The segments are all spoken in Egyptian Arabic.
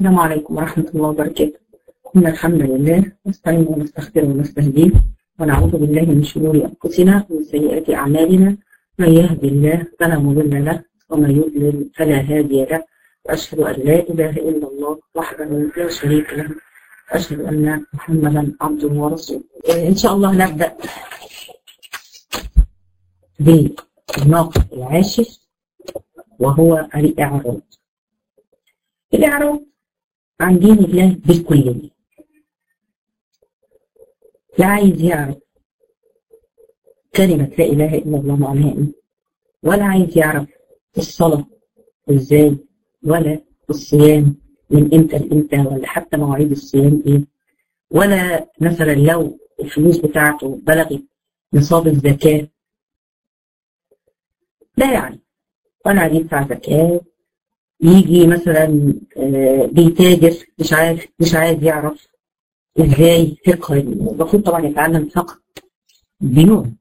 السلام عليكم ورحمة الله وبركاته إن الحمد لله نستعين ونستغفر ونستهديه ونعوذ بالله من شرور أنفسنا ومن سيئات أعمالنا من يهدي الله فلا مضل له ومن يضلل فلا هادي له وأشهد أن لا إله إلا الله وحده لا شريك له وأشهد أن محمدا عبده ورسوله إن شاء الله نبدأ بالناقد العاشر وهو الإعراض الإعراض عن دين الله بالكلية لا عايز يعرف كلمة لا إله إلا الله معناها إيه ولا عايز يعرف الصلاة إزاي ولا الصيام من إمتى لإمتى ولا حتى مواعيد الصيام إيه ولا مثلا لو الفلوس بتاعته بلغت نصاب الزكاة لا يعني ولا عايز يدفع زكاة يجي مثلا بيتاجر مش عارف مش عايز يعرف ازاي فقه المفروض طبعا يتعلم فقه بنوع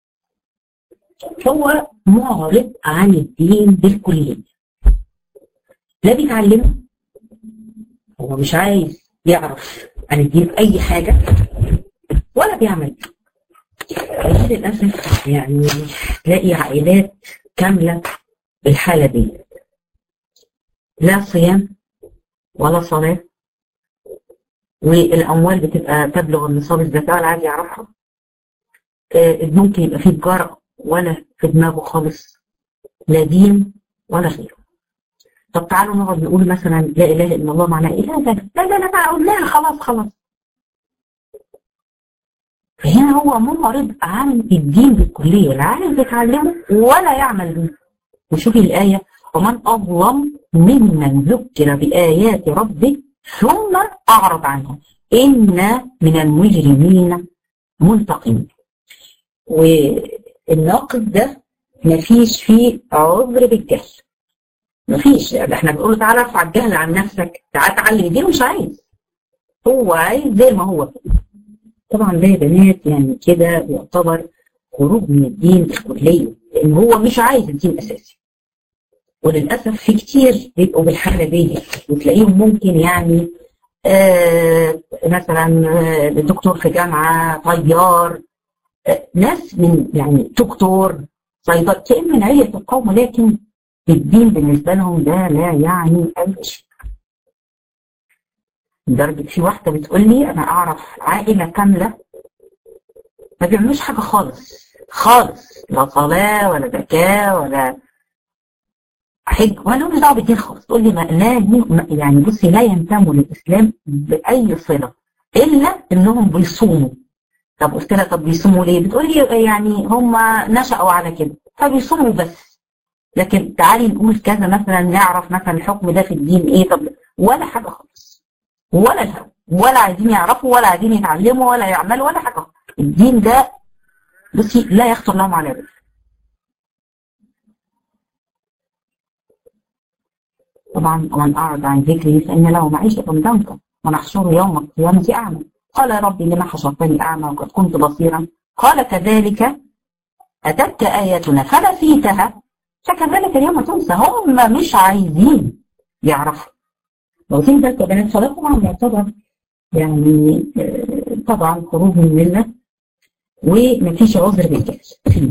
هو معرض عن الدين بالكلية لا بيتعلمه هو مش عايز يعرف عن الدين أي حاجة ولا بيعمل للأسف يعني تلاقي عائلات كاملة بالحالة دي لا صيام ولا صلاة والأموال بتبقى تبلغ النصاب الزكاة ولا عايز يعرفها ممكن يبقى فيه تجارة ولا في دماغه خالص لا دين ولا غيره طب تعالوا نقعد نقول مثلا لا إله إلا الله معناه إيه لا لا لا لا لا بقى قلناها خلاص خلاص فهنا هو معرض عن الدين بالكلية لا عايز يتعلمه ولا يعمل به وشوفي الآية ومن أظلم ممن ذكر بآيات ربه ثم أعرض عنها إن من المجرمين منتقمين والناقد ده مفيش فيه عذر بالجهل مفيش ده احنا بنقول تعالى ارفع الجهل عن نفسك تعالى اتعلم الدين مش عايز هو عايز زي ما هو طبعا ده يا بنات يعني كده يعتبر خروج من الدين بالكليه لان هو مش عايز الدين اساسي وللاسف في كتير بيبقوا بالحاله دي وتلاقيهم ممكن يعني آه مثلا آه دكتور في جامعه طيار آه ناس من يعني دكتور صيدله كأن من عيله القوم لكن الدين بالنسبه لهم ده لا يعني اي شيء. لدرجه في واحده بتقول لي انا اعرف عائله كامله ما بيعملوش حاجه خالص خالص لا صلاه ولا زكاه ولا حج ولا لهم دعوه بالدين خالص تقول لي ما لا يعني بصي لا ينتموا للاسلام باي صله الا انهم بيصوموا طب قلت لها طب بيصوموا ليه؟ بتقول لي يعني هم نشأوا على كده فبيصوموا بس لكن تعالي نقول كذا مثلا نعرف مثلا الحكم ده في الدين ايه طب ولا حاجه خالص ولا الهوى ولا عايزين يعرفوا ولا عايزين يتعلموا ولا يعملوا ولا حاجه الدين ده بصي لا يخطر لهم على بال طبعا ومن أعرض عن ذكري فإن له معيشة ضنكا ونحشره يوم القيامة أعمى قال يا ربي لما حشرتني أعمى وقد كنت بصيرا قال كذلك أتتك آياتنا فنسيتها فكذلك اليوم تنسى هم مش عايزين يعرفوا لو تنسى يا بنات فده طبعا يعتبر يعني طبعا خروج من المله ومفيش عذر بالجهل فيه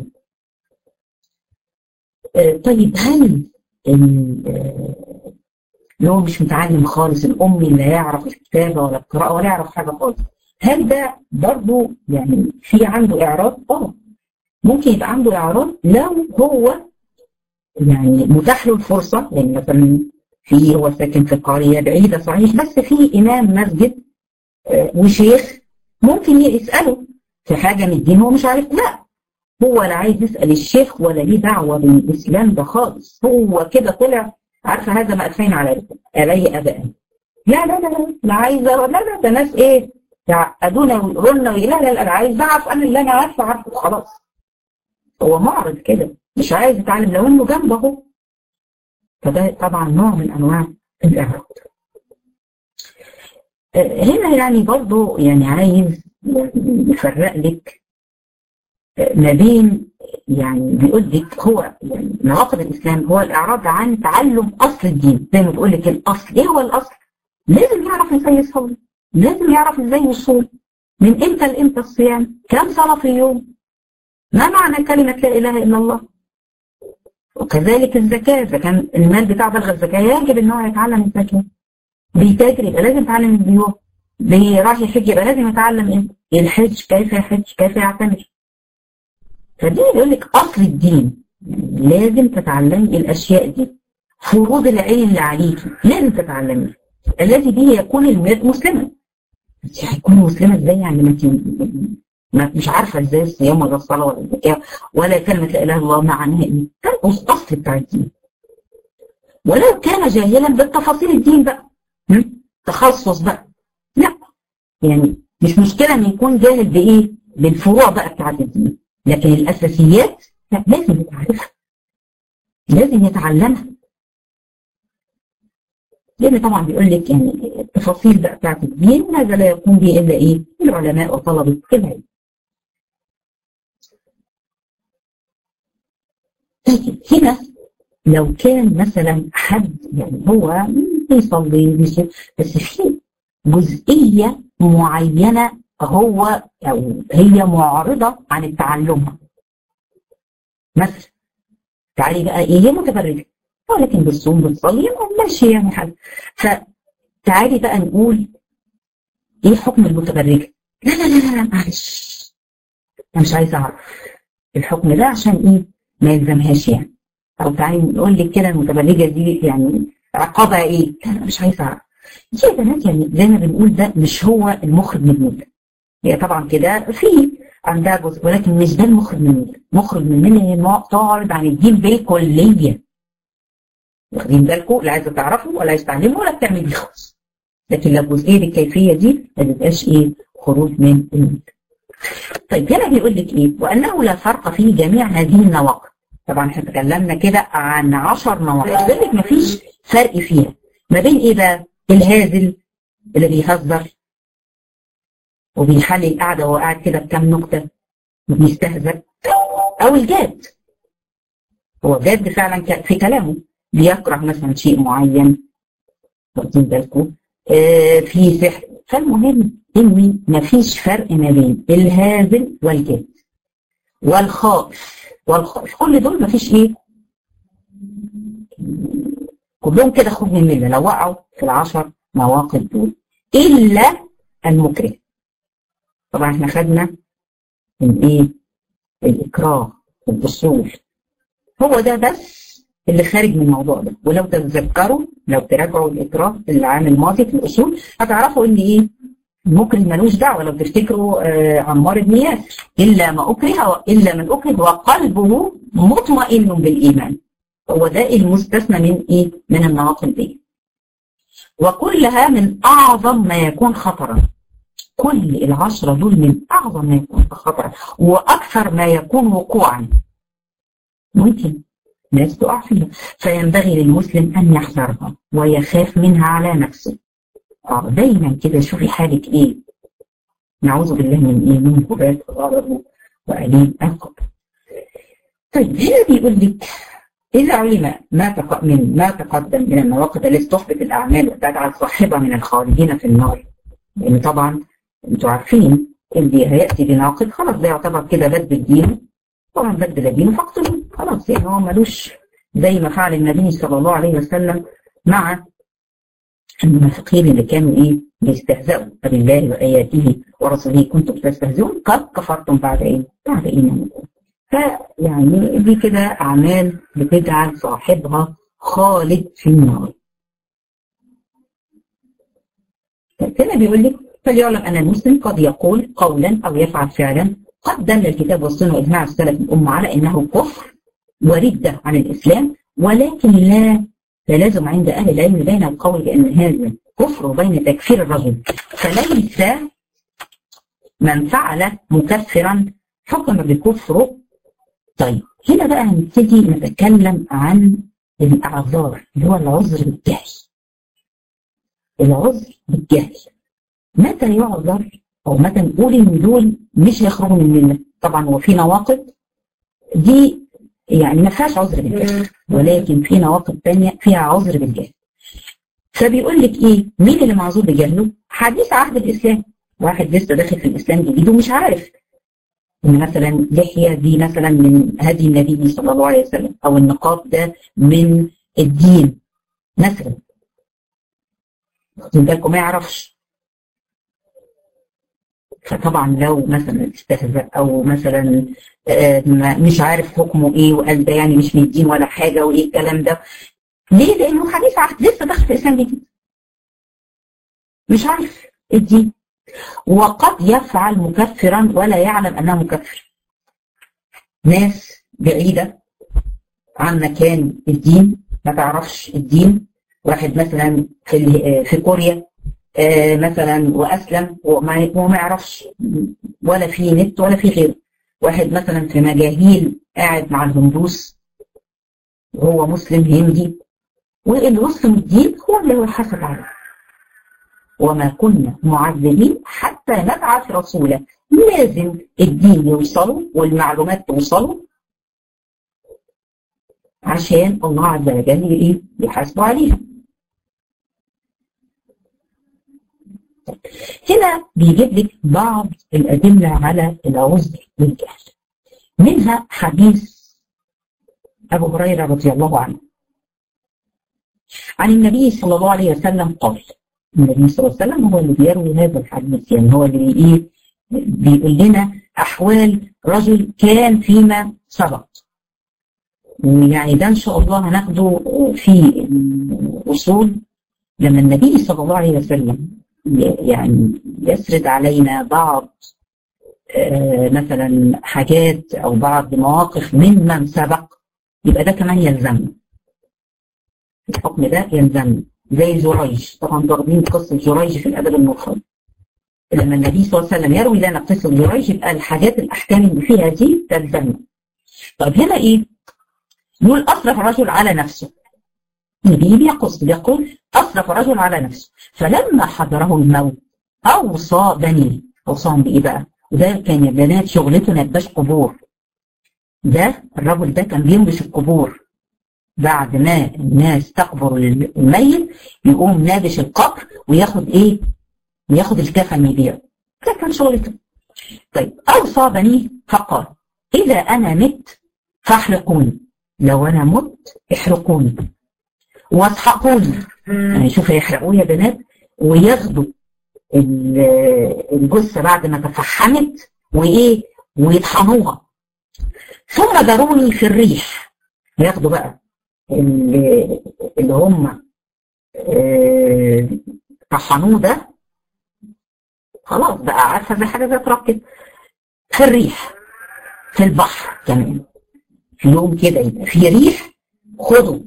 طيب هل اللي هو مش متعلم خالص الأمي اللي يعرف الكتابة ولا القراءة ولا يعرف حاجة خالص هل ده برضه يعني في عنده إعراض؟ اه ممكن يبقى عنده إعراض لو هو يعني متاح له الفرصة يعني مثلا في هو ساكن في قرية بعيدة صحيح بس في إمام مسجد وشيخ ممكن يسأله في حاجة من الدين هو مش عارف لا هو لا عايز يسأل الشيخ ولا ليه دعوة بالإسلام ده خالص هو كده طلع عارفة هذا ما أدفين على علي أباء لا لا لا لا لا عايزة لا لا ده ناس إيه يعقدونا ويقولوا لا لا لا أنا عايز أعرف أنا اللي أنا عارفه عارفه خلاص هو معرض كده مش عايز يتعلم لو إنه جنبه اهو فده طبعا نوع من أنواع الإعراض هنا يعني برضه يعني عايز يفرق لك ما بين يعني بيقول لك هو يعني نواقض الاسلام هو الاعراض عن تعلم اصل الدين زي ما بقول لك الاصل ايه هو الاصل؟ لازم يعرف ازاي يصلي لازم يعرف ازاي يصوم من امتى لامتى الصيام كم صلاه في اليوم ما معنى كلمه لا اله الا الله وكذلك الزكاه اذا كان المال بتاعه بلغ الزكاه يجب ان هو يتعلم الزكاه بيتاجر يبقى لازم يتعلم البيوع راح يحج يبقى لازم يتعلم ايه الحج كيف يحج كيف يعتمر فدي بيقول لك اصل الدين لازم تتعلمي الاشياء دي فروض العين اللي عليكي لازم تتعلمي الذي به يكون المرء مسلما هيكون مسلمة ازاي يعني ما ما مش عارفة ازاي الصيام ولا الصلاة ولا الزكاة ولا كلمة لا اله الا الله معناها ايه كان الاصل بتاع الدين ولو كان جاهلا بالتفاصيل الدين بقى تخصص بقى لا يعني مش مشكلة ان يكون جاهل بايه بالفروع بقى بتاعت الدين لكن الاساسيات لا لازم يتعرفها لازم يتعلمها لان طبعا بيقول لك يعني التفاصيل بقى بتاعت الدين هذا لا يقوم به الا ايه العلماء وطلبه العلم طيب هنا لو كان مثلا حد يعني هو بيصلي بس في جزئيه معينه هو او هي معارضه عن التعلم مثلا تعالي بقى ايه هي متبرجه ولكن بتصوم بتصلي ماشي يعني حاجه فتعالي بقى نقول ايه حكم المتبرجه لا لا لا لا معلش انا مش عايزه اعرف الحكم ده عشان ايه ما يلزمهاش يعني او تعالي نقول لك كده المتبرجه دي يعني عقابها ايه لا لا مش عايزه اعرف دي يا بنات يعني زي ما بنقول ده مش هو المخرج من المله هي طبعا كده في عندها جزء ولكن مش ده المخرج من المله المخرج من المله هي تعرض عن الدين بالكليه واخدين بالكم لا عايزه تعرفوا ولا عايزه تعلموا ولا بتعملي خالص لكن لو جزئيه الكيفيه دي ما تبقاش ايه خروج من المله طيب هنا بيقول لك ايه وانه لا فرق في جميع هذه النواقض طبعا احنا اتكلمنا كده عن 10 نواقض بيقول لك ما فيش فرق فيها ما بين ايه بقى الهازل اللي بيهزر وبيحلي القعده وهو قاعد كده بكام نكته وبيستهزأ او الجاد هو جاد فعلا في كلامه بيكره مثلا شيء معين واخدين بالكم آه في سحر فالمهم ان مفيش فرق ما بين الهازل والجاد والخائف والخائف كل دول مفيش ايه كلهم كده خروج من المله لو وقعوا في العشر مواقف دول الا المكره طبعا احنا خدنا من ايه الاكراه الدستور هو ده بس اللي خارج من الموضوع ده ولو تتذكروا لو تراجعوا الاكراه العام الماضي في الاصول هتعرفوا ان ايه المكره ملوش دعوه لو تفتكروا آه عمار بن ياسر الا ما اكره الا من اكره وقلبه مطمئن بالايمان هو ده المستثنى من ايه من النواقض دي وكلها من اعظم ما يكون خطرا كل العشرة دول من أعظم ما يكون خطرا وأكثر ما يكون وقوعا ممكن ناس تقع فيها فينبغي للمسلم أن يحذرها ويخاف منها على نفسه اه دايما كده شوفي حالك ايه نعوذ بالله من ايه من هبات غضب وأليم القبر طيب هنا بيقول لك إذا علم ما تق... من ما تقدم من النواقض التي تحبط الأعمال وتجعل صاحبها من الخالدين في النار لأن طبعا انتوا عارفين اللي هياتي بناقض خلاص ده يعتبر كده بدل دينه طبعا بدل دينه فاقتلوه خلاص يعني هو ملوش زي ما فعل النبي صلى الله عليه وسلم مع المنافقين اللي كانوا ايه بيستهزئوا بالله واياته ورسوله كنتم تستهزئون قد كفرتم بعد ايه؟ بعد ايمانكم. فيعني دي كده اعمال بتجعل صاحبها خالد في النار. هنا بيقول لك فليعلم أن المسلم قد يقول قولا أو يفعل فعلا قد دل الكتاب والسنة وإجماع السلف الأمة على أنه كفر وردة عن الإسلام ولكن لا تلازم عند أهل العلم بين القول بأن هذا كفر وبين تكفير الرجل فليس من فعل مكفرا حكم بكفره طيب هنا بقى هنبتدي نتكلم عن الأعذار اللي هو العذر بالجهل العذر بالجهل متى يعذر او متى نقول ان دول مش هيخرجوا من المله طبعا هو في نواقض دي يعني ما فيهاش عذر بالجهل ولكن في نواقض ثانيه فيها عذر بالجهل فبيقول لك ايه مين اللي معذور بجهله حديث عهد الاسلام واحد لسه داخل في الاسلام جديد ومش عارف ان مثلا لحيه دي مثلا من هدي النبي صلى الله عليه وسلم او النقاب ده من الدين مثلا واخدين بالكم ما يعرفش فطبعا لو مثلا استهزأ او مثلا مش عارف حكمه ايه وقال ده يعني مش من الدين ولا حاجه وايه الكلام ده ليه؟ لانه حديث عهد لسه داخل في الاسلام جديد مش عارف الدين وقد يفعل مكفرا ولا يعلم انه مكفر ناس بعيده عن مكان الدين ما تعرفش الدين واحد مثلا في في كوريا آه مثلا واسلم وما, وما يعرفش ولا في نت ولا في غيره واحد مثلا في مجاهيل قاعد مع الهندوس وهو مسلم هندي واللي وصل الدين هو اللي هو يحاسب عليه وما كنا معذبين حتى نبعث رسولا لازم الدين يوصله والمعلومات توصله عشان الله عز وجل ايه يحاسبه عليها هنا بيجيب لك بعض الأدلة على العذر بالجهل منها حديث أبو هريرة رضي الله عنه عن النبي صلى الله عليه وسلم قال النبي صلى الله عليه وسلم هو اللي بيروي هذا الحديث يعني هو اللي ايه بيقول لنا احوال رجل كان فيما سبق يعني ده ان شاء الله هناخده في الاصول لما النبي صلى الله عليه وسلم يعني يسرد علينا بعض آه مثلا حاجات او بعض مواقف ممن سبق يبقى ده كمان يلزمنا الحكم ده يلزمنا زي جريج طبعا واخدين قصه جريج في الادب المفرد لما النبي صلى الله عليه وسلم يروي لنا قصه جريج يبقى الحاجات الاحكام اللي فيها دي تلزمنا طب هنا ايه؟ يقول اصرف الرجل على نفسه النبي بيقص بيقول اصرف الرجل على نفسه فلما حضره الموت اوصى بنيه اوصاهم بايه بقى؟ وده كان يا بنات شغلته نباش قبور ده الرجل ده كان بينبش القبور بعد ما الناس تقبر الميت يقوم نابش القبر وياخد ايه؟ وياخد الكفن يبيعه ده كان شغلته طيب اوصى بنيه فقال اذا انا مت فاحرقوني لو انا مت احرقوني واسحقوني يعني شوف هيحرقوه يا بنات وياخدوا الجثه بعد ما تفحمت وايه ويطحنوها ثم ذروني في الريح ياخدوا بقى اللي, اللي هم طحنوه ده خلاص بقى عارفه زي حاجه زي تراب كده في الريح في البحر كمان في يوم كده يبقى في ريح خدوا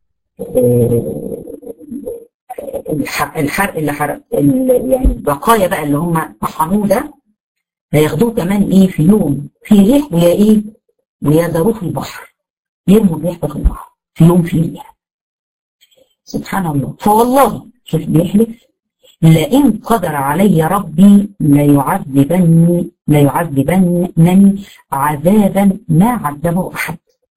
الحرق اللي حرق يعني البقايا بقى اللي هم طحنوه ده هياخدوه كمان ايه في يوم في ريح ويا ايه ويذروه في البحر يرموا الريح في البحر في يوم في ريح سبحان الله فوالله شوف بيحلف لئن قدر علي ربي ليعذبني ليعذبنني عذابا ما عذبه احد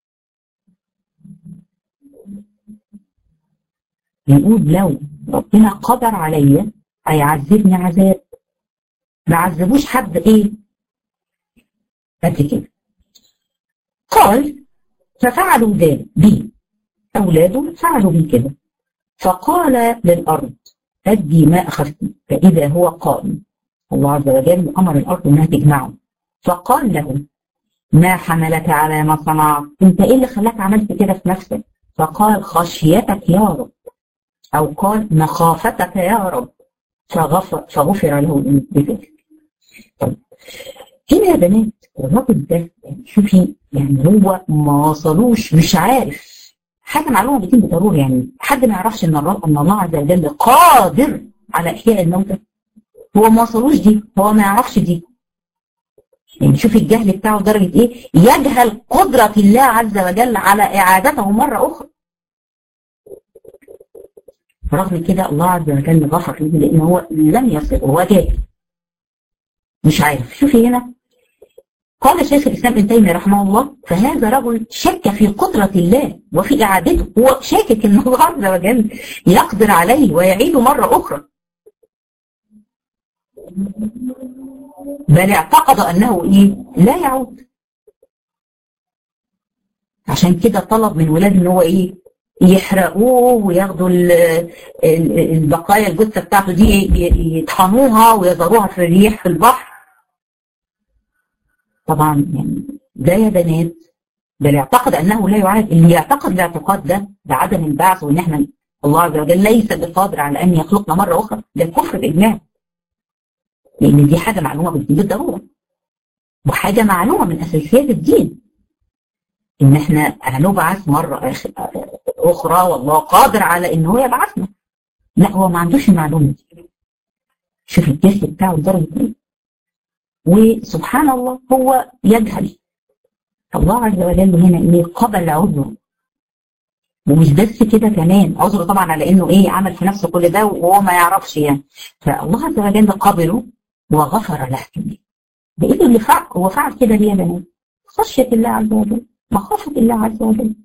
يقول لو ربنا قدر عليا هيعذبني عذاب ما عذبوش حد ايه قد كده قال ففعلوا ذلك بي اولاده فعلوا بي كده فقال للارض ادي ما اخذت فاذا هو قائم الله عز وجل امر الارض انها تجمعه فقال له ما حملك على ما صنعت انت ايه اللي خلاك عملت كده في نفسك فقال خشيتك يا رب أو قال مخافتك يا رب فغفر, فغفر له بذلك طيب هنا يا بنات الراجل ده يعني شوفي يعني هو ما وصلوش مش عارف حاجه معلومه بتتم بالضروره يعني حد ما يعرفش ان الله ان الله عز وجل قادر على احياء الموتى هو ما وصلوش دي هو ما يعرفش دي يعني شوفي الجهل بتاعه درجه ايه يجهل قدره الله عز وجل على اعادته مره اخرى رغم كده الله عز وجل غفر له لان هو لم يصل هو جاهل مش عارف شوفي هنا قال شيخ الاسلام ابن تيميه رحمه الله فهذا رجل شك في قدره الله وفي اعادته هو شاكك ان الله عز وجل يقدر عليه ويعيده مره اخرى بل اعتقد انه ايه لا يعود عشان كده طلب من ولاده ان هو ايه يحرقوه وياخدوا البقايا الجثه بتاعته دي يطحنوها ويذروها في الريح في البحر طبعا يعني ده يا بنات بل يعتقد انه لا يعاد اللي يعتقد الاعتقاد ده بعدم البعث وان احنا الله عز وجل ليس بقادر على ان يخلقنا مره اخرى ده الكفر باجماع لان دي حاجه معلومه بالدين بالضروره وحاجه معلومه من اساسيات الدين ان احنا هنبعث مره اخرى والله قادر على ان هو يبعثنا لا هو ما عندوش المعلومه دي شوف الجهل بتاعه لدرجه ايه وسبحان الله هو يجهل الله عز وجل هنا ايه قبل عذره ومش بس كده كمان عذره طبعا على انه ايه عمل في نفسه كل ده وهو ما يعرفش يعني فالله عز وجل قبله وغفر له بايده اللي فعل هو فعل كده ليه يا بنات خشيه الله عز وجل مخافه الله عز وجل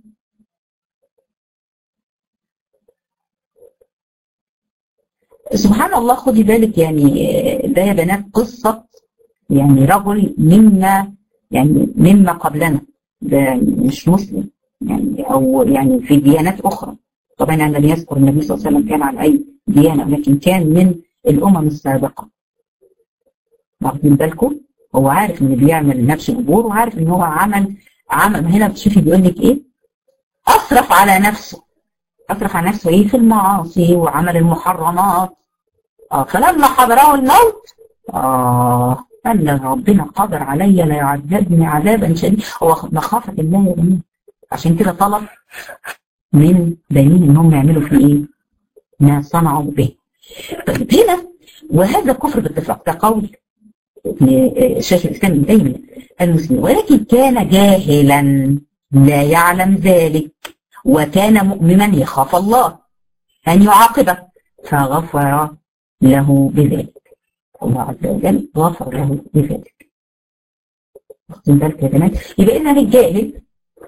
سبحان الله خدي بالك يعني ده يا بنات قصه يعني رجل مما يعني مما قبلنا ده مش مسلم يعني او يعني في ديانات اخرى طبعا انا لم يذكر النبي صلى الله عليه وسلم كان على اي ديانه لكن كان من الامم السابقه واخدين بالكم هو عارف ان بيعمل نفس الامور وعارف ان هو عمل عمل هنا بتشوفي بيقول لك ايه اسرف على نفسه اسرف على نفسه ايه في المعاصي وعمل المحرمات اه فلما حضره الموت اه قال ربنا قادر عليا لا يعذبني عذابا شديدا هو مخافة الله يا بني عشان كده طلب من بنيه ان هم يعملوا في ايه؟ ما صنعوا به. طيب هنا وهذا كفر باتفاق ده قول شيخ الاسلام ابن تيميه المسلم ولكن كان جاهلا لا يعلم ذلك وكان مؤمنا يخاف الله ان يعاقبه فغفر له بذلك. الله عز وجل غفر له بذلك واخدين بالك يا بنات يبقى اذا الجاهل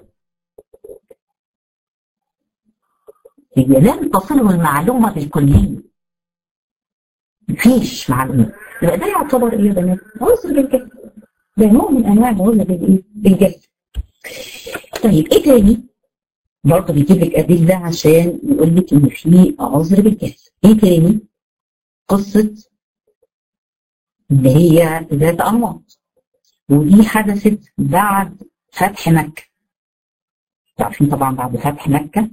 هي لم تصله المعلومه بالكليه مفيش معلومه يبقى ده يعتبر ايه يا بنات؟ عذر بالجهل ده نوع من انواع العذر بالايه؟ بالجهل طيب ايه تاني؟ برضه بيجيب لك ادله عشان يقول لك ان في عذر بالجهل ايه تاني؟ قصه اللي هي ذات أنواط ودي حدثت بعد فتح مكة عارفين طبعا بعد فتح مكة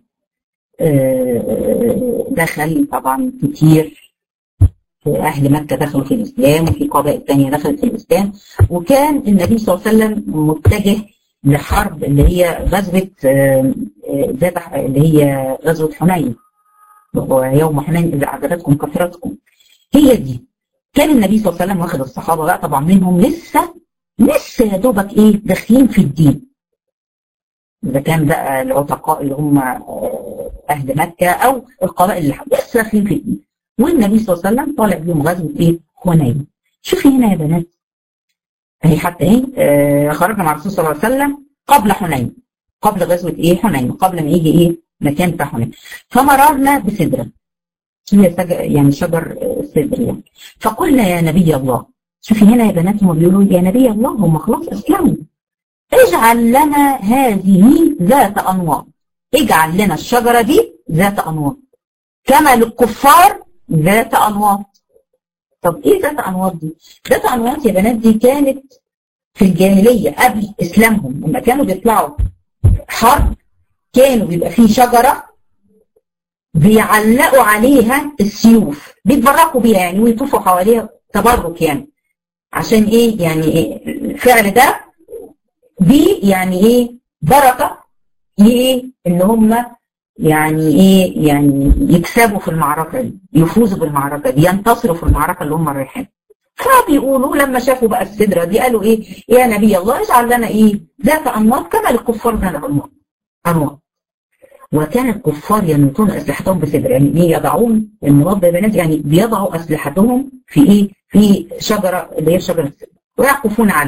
دخل طبعا كتير أهل مكة دخلوا في الإسلام وفي قبائل تانية دخلت في الإسلام وكان النبي صلى الله عليه وسلم متجه لحرب اللي هي غزوة ذات اللي هي غزوة حنين ويوم حنين إذا أعجبتكم كثرتكم هي دي كان النبي صلى الله عليه وسلم واخد الصحابه بقى طبعا منهم لسه لسه يا دوبك ايه داخلين في الدين. اذا كان بقى العتقاء اللي هم اهل مكه او القبائل اللي لسه داخلين في الدين. والنبي صلى الله عليه وسلم طالع بيهم غزوه ايه؟ حنين. شوفي هنا يا بنات اهي حتى ايه آه خرجنا مع الرسول صلى الله عليه وسلم قبل حنين قبل غزوه ايه؟ حنين قبل ما يجي ايه؟ مكان بتاع حنين. فمررنا بسدره هي يعني شجر الصدر يعني فقلنا يا نبي الله شوفي هنا يا بنات هم بيقولوا يا نبي الله هم خلاص اسلموا اجعل لنا هذه ذات انواط اجعل لنا الشجره دي ذات انواط كما للكفار ذات انواط طب ايه ذات انواط دي؟ ذات انواط يا بنات دي كانت في الجاهليه قبل اسلامهم لما كانوا بيطلعوا حرب كانوا بيبقى فيه شجره بيعلقوا عليها السيوف بيتبركوا بيها يعني ويطوفوا حواليها تبرك يعني عشان ايه يعني إيه الفعل ده دي يعني ايه بركه ايه ان هم يعني ايه يعني يكسبوا في المعركه دي يفوزوا بالمعركه دي ينتصروا في المعركه اللي هم رايحين فبيقولوا لما شافوا بقى السدره دي قالوا ايه يا نبي الله اجعل لنا ايه ذات انواط كما للكفار ذات انواط انواط وكان الكفار ينوطون اسلحتهم بسدر يعني ايه يضعون النواط يا بنات يعني بيضعوا اسلحتهم في ايه في شجره اللي هي شجره السدر ويعكفون عليه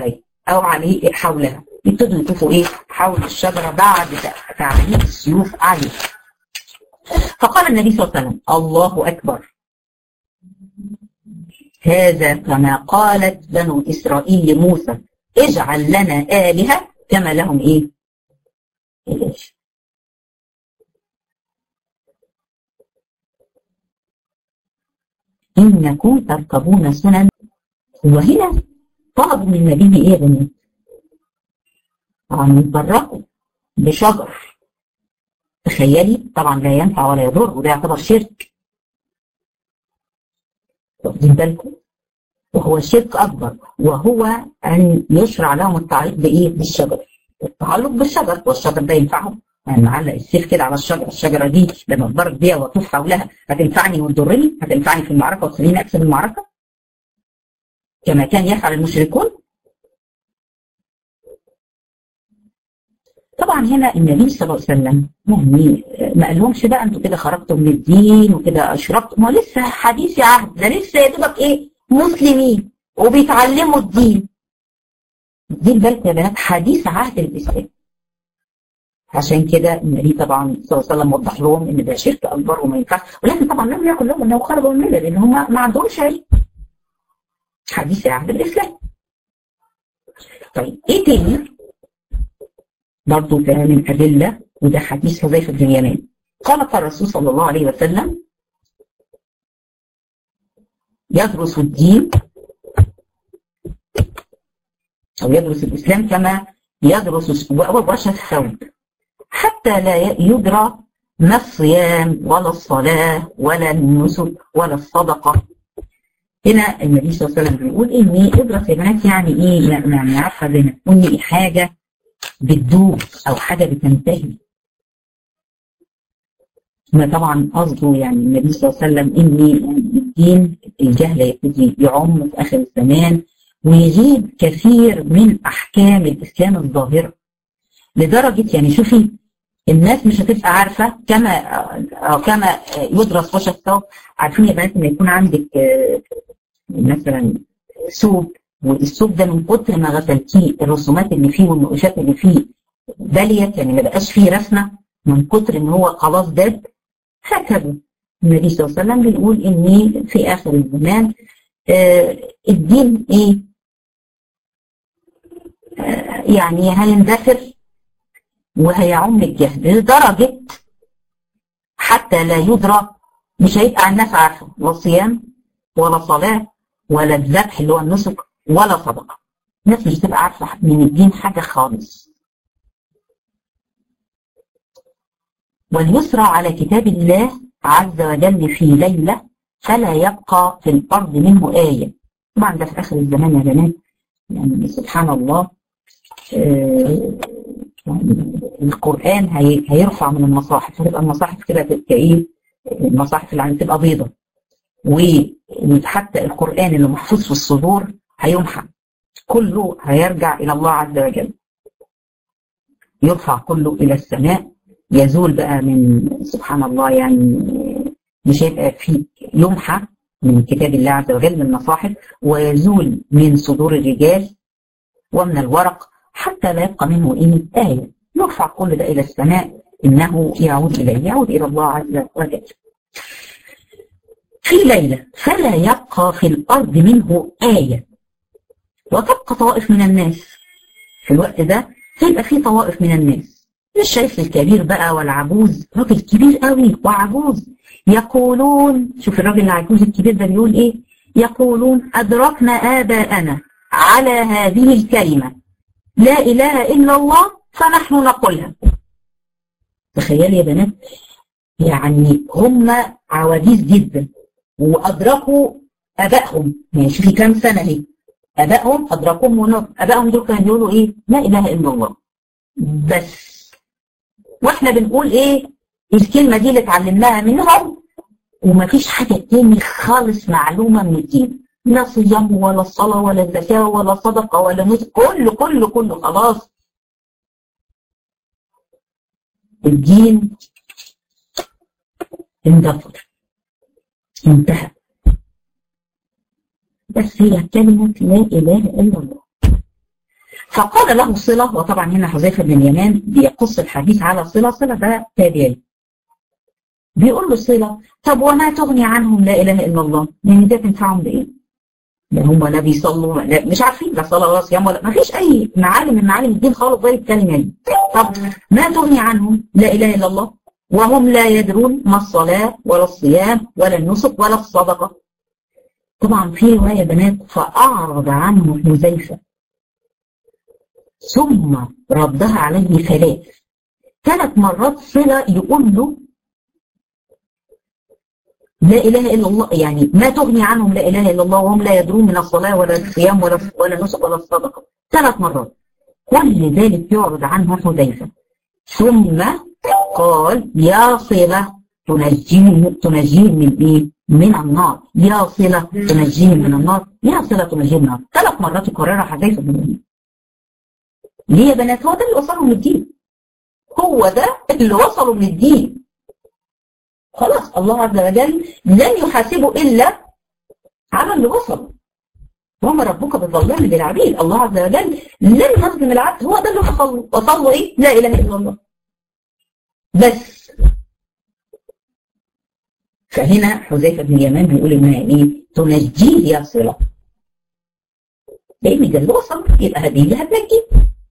او عليه حولها يبتدوا يطوفوا ايه حول الشجره بعد تعليق السيوف عليه فقال النبي صلى الله عليه وسلم الله اكبر هذا كما قالت بنو اسرائيل لموسى اجعل لنا الهه كما لهم ايه إله إنكم تركبون سنن وهنا طلبوا من النبي إيه يا بنات؟ طبعا يتبركوا بشجر تخيلي طبعا لا ينفع ولا يضر وده يعتبر شرك واخدين بالكم وهو شرك أكبر وهو أن يشرع لهم التعليق بإيه؟ بالشجر التعلق بالشجر والشجر ده ينفعهم يعني معلق السيف كده على الشجره الشجره دي لما اتضرب بيها واطوف حولها هتنفعني وتضرني هتنفعني في المعركه وتخليني اكسب المعركه كما كان يفعل المشركون طبعا هنا النبي صلى الله عليه وسلم يعني ما قالهمش بقى انتوا كده خرجتوا من الدين وكده اشركتوا ما لسه حديث عهد ده لسه يا دوبك ايه مسلمين وبيتعلموا الدين دي بالك يا بنات حديث عهد الاسلام عشان كده النبي طبعا صلى الله عليه وسلم وضح لهم ان ده شرك اكبر وما ينفعش ولكن طبعا لم يقل لهم انه خرجوا من المله لان هم ما عندهمش علم حديث عهد الاسلام طيب ايه تاني برضه كان من ادله وده حديث حذيفه بن اليمان قال قال الرسول صلى الله عليه وسلم يدرس الدين او يدرس الاسلام كما يدرس وش الثوب حتى لا يدرى ما الصيام ولا الصلاة ولا النسك ولا الصدقة هنا النبي صلى الله عليه وسلم بيقول إن ادرس يا بنات يعني إيه يعني عارفة زي ما تكون إيه حاجة بتدوب أو حاجة بتنتهي ما طبعا قصده يعني النبي صلى الله عليه وسلم إن الدين الجهل يبتدي يعم في آخر الزمان ويغيب كثير من أحكام الإسلام الظاهرة لدرجة يعني شوفي الناس مش هتبقى عارفة كما أو كما يدرس وش الثوب عارفين يا بنات لما يكون عندك مثلا ثوب والثوب ده من كتر ما غسلتيه الرسومات اللي فيه والنقوشات اللي فيه باليت يعني ما بقاش فيه رسمة من كتر ان هو خلاص داب هكذا النبي صلى الله عليه وسلم بيقول ان في اخر الزمان آه الدين ايه آه يعني هيندثر وهيعم الجهل لدرجة حتى لا يدرى مش هيبقى الناس عارفة لا صيام ولا صلاة ولا الذبح اللي هو النسك ولا صدقة الناس مش هتبقى عارفة من الدين حاجة خالص وليسرى على كتاب الله عز وجل في ليلة فلا يبقى في الأرض منه آية طبعا ده في آخر الزمان يا بنات يعني سبحان الله آه يعني القرآن هي هيرفع من المصاحف هتبقى المصاحف كده تبقى ايه المصاحف اللي هتبقى بيضة وحتى القرآن اللي محفوظ في الصدور هيمحى كله هيرجع إلى الله عز وجل يرفع كله إلى السماء يزول بقى من سبحان الله يعني مش هيبقى فيه يمحى من كتاب الله عز وجل من المصاحف ويزول من صدور الرجال ومن الورق حتى لا يبقى منه ايه آية يرفع كل ده إلى السماء إنه يعود إليه يعود إلى الله عز وجل في ليلة فلا يبقى في الأرض منه آية وتبقى طوائف من الناس في الوقت ده هيبقى في طوائف من الناس مش شايف الكبير بقى والعجوز راجل كبير قوي وعجوز يقولون شوف الراجل العجوز الكبير ده بيقول ايه يقولون أدركنا آباءنا على هذه الكلمة لا إله إلا الله فنحن نقولها تخيل يا بنات يعني هم عواجيز جدا وأدركوا أبائهم يعني شوفي كام سنة اهي أبائهم أدركوهم ونط أبائهم دول كانوا يقولوا إيه لا إله إلا الله بس وإحنا بنقول إيه الكلمة دي اللي اتعلمناها منهم ومفيش حاجة تاني خالص معلومة من الدين لا صيام ولا صلاة ولا زكاة ولا صدقة ولا نسك كله كله كله خلاص الدين اندثر انتهى بس هي كلمة لا إله إلا الله فقال له صلة وطبعا هنا حذيفة بن اليمان بيقص الحديث على صلة صلة ده تابعي بيقول له صلة طب وما تغني عنهم لا إله إلا الله يعني ده تنفعهم بإيه؟ لا هم لا بيصلوا لا مش عارفين لا صلاة ولا صيام ولا ما فيش أي معالم من معالم الدين خالص غير الكلمة دي طب ما تغني عنهم لا إله إلا الله وهم لا يدرون ما الصلاة ولا الصيام ولا النسك ولا الصدقة طبعا في رواية بنات فأعرض عنه حذيفة ثم ردها عليه ثلاث ثلاث مرات صلة يقول له لا إله إلا الله يعني ما تغني عنهم لا إله إلا الله وهم لا يدرون من الصلاة ولا الصيام ولا ولا النسك ولا الصدقة ثلاث مرات كل ذلك يعرض عنه حذيفة ثم قال يا صلة تنجيني تنجيني من إيه؟ من النار يا صلة تنجيني من النار يا صلة تنجيني من النار ثلاث مرات يكررها حذيفة بن اليمان ليه يا بنات هو ده اللي وصلهم من الدين هو ده اللي وصلوا من الدين خلاص الله عز وجل لن يحاسبه إلا على اللي وصل وما ربك بالظلام للعبيد الله عز وجل لن يظلم العبد هو ده اللي وصل له وصل له ايه لا اله الا الله بس فهنا حذيفه بن اليمان بيقول انها ايه تنجيه يا صله لان ده اللي وصل يبقى هذه اللي هتنجيه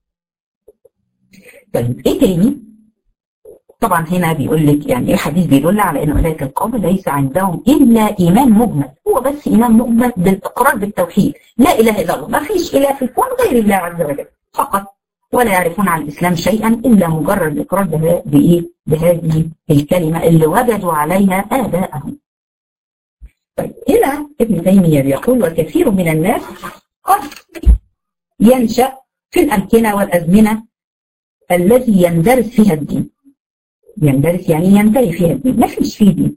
طيب ايه تاني طبعا هنا بيقول لك يعني ايه الحديث بيدل على ان اولئك القوم ليس عندهم الا ايمان مجمل هو بس ايمان مجمل بالاقرار بالتوحيد لا اله الا الله ما فيش اله في الكون غير الله عز وجل فقط ولا يعرفون عن الاسلام شيئا الا مجرد الاقرار بايه بهذه الكلمه اللي وجدوا عليها اباءهم طيب هنا ابن تيميه بيقول وكثير من الناس قد ينشا في الامكنه والازمنه التي يندرس فيها الدين يندرس يعني ينتهي فيها الدين ما فيش فيه دين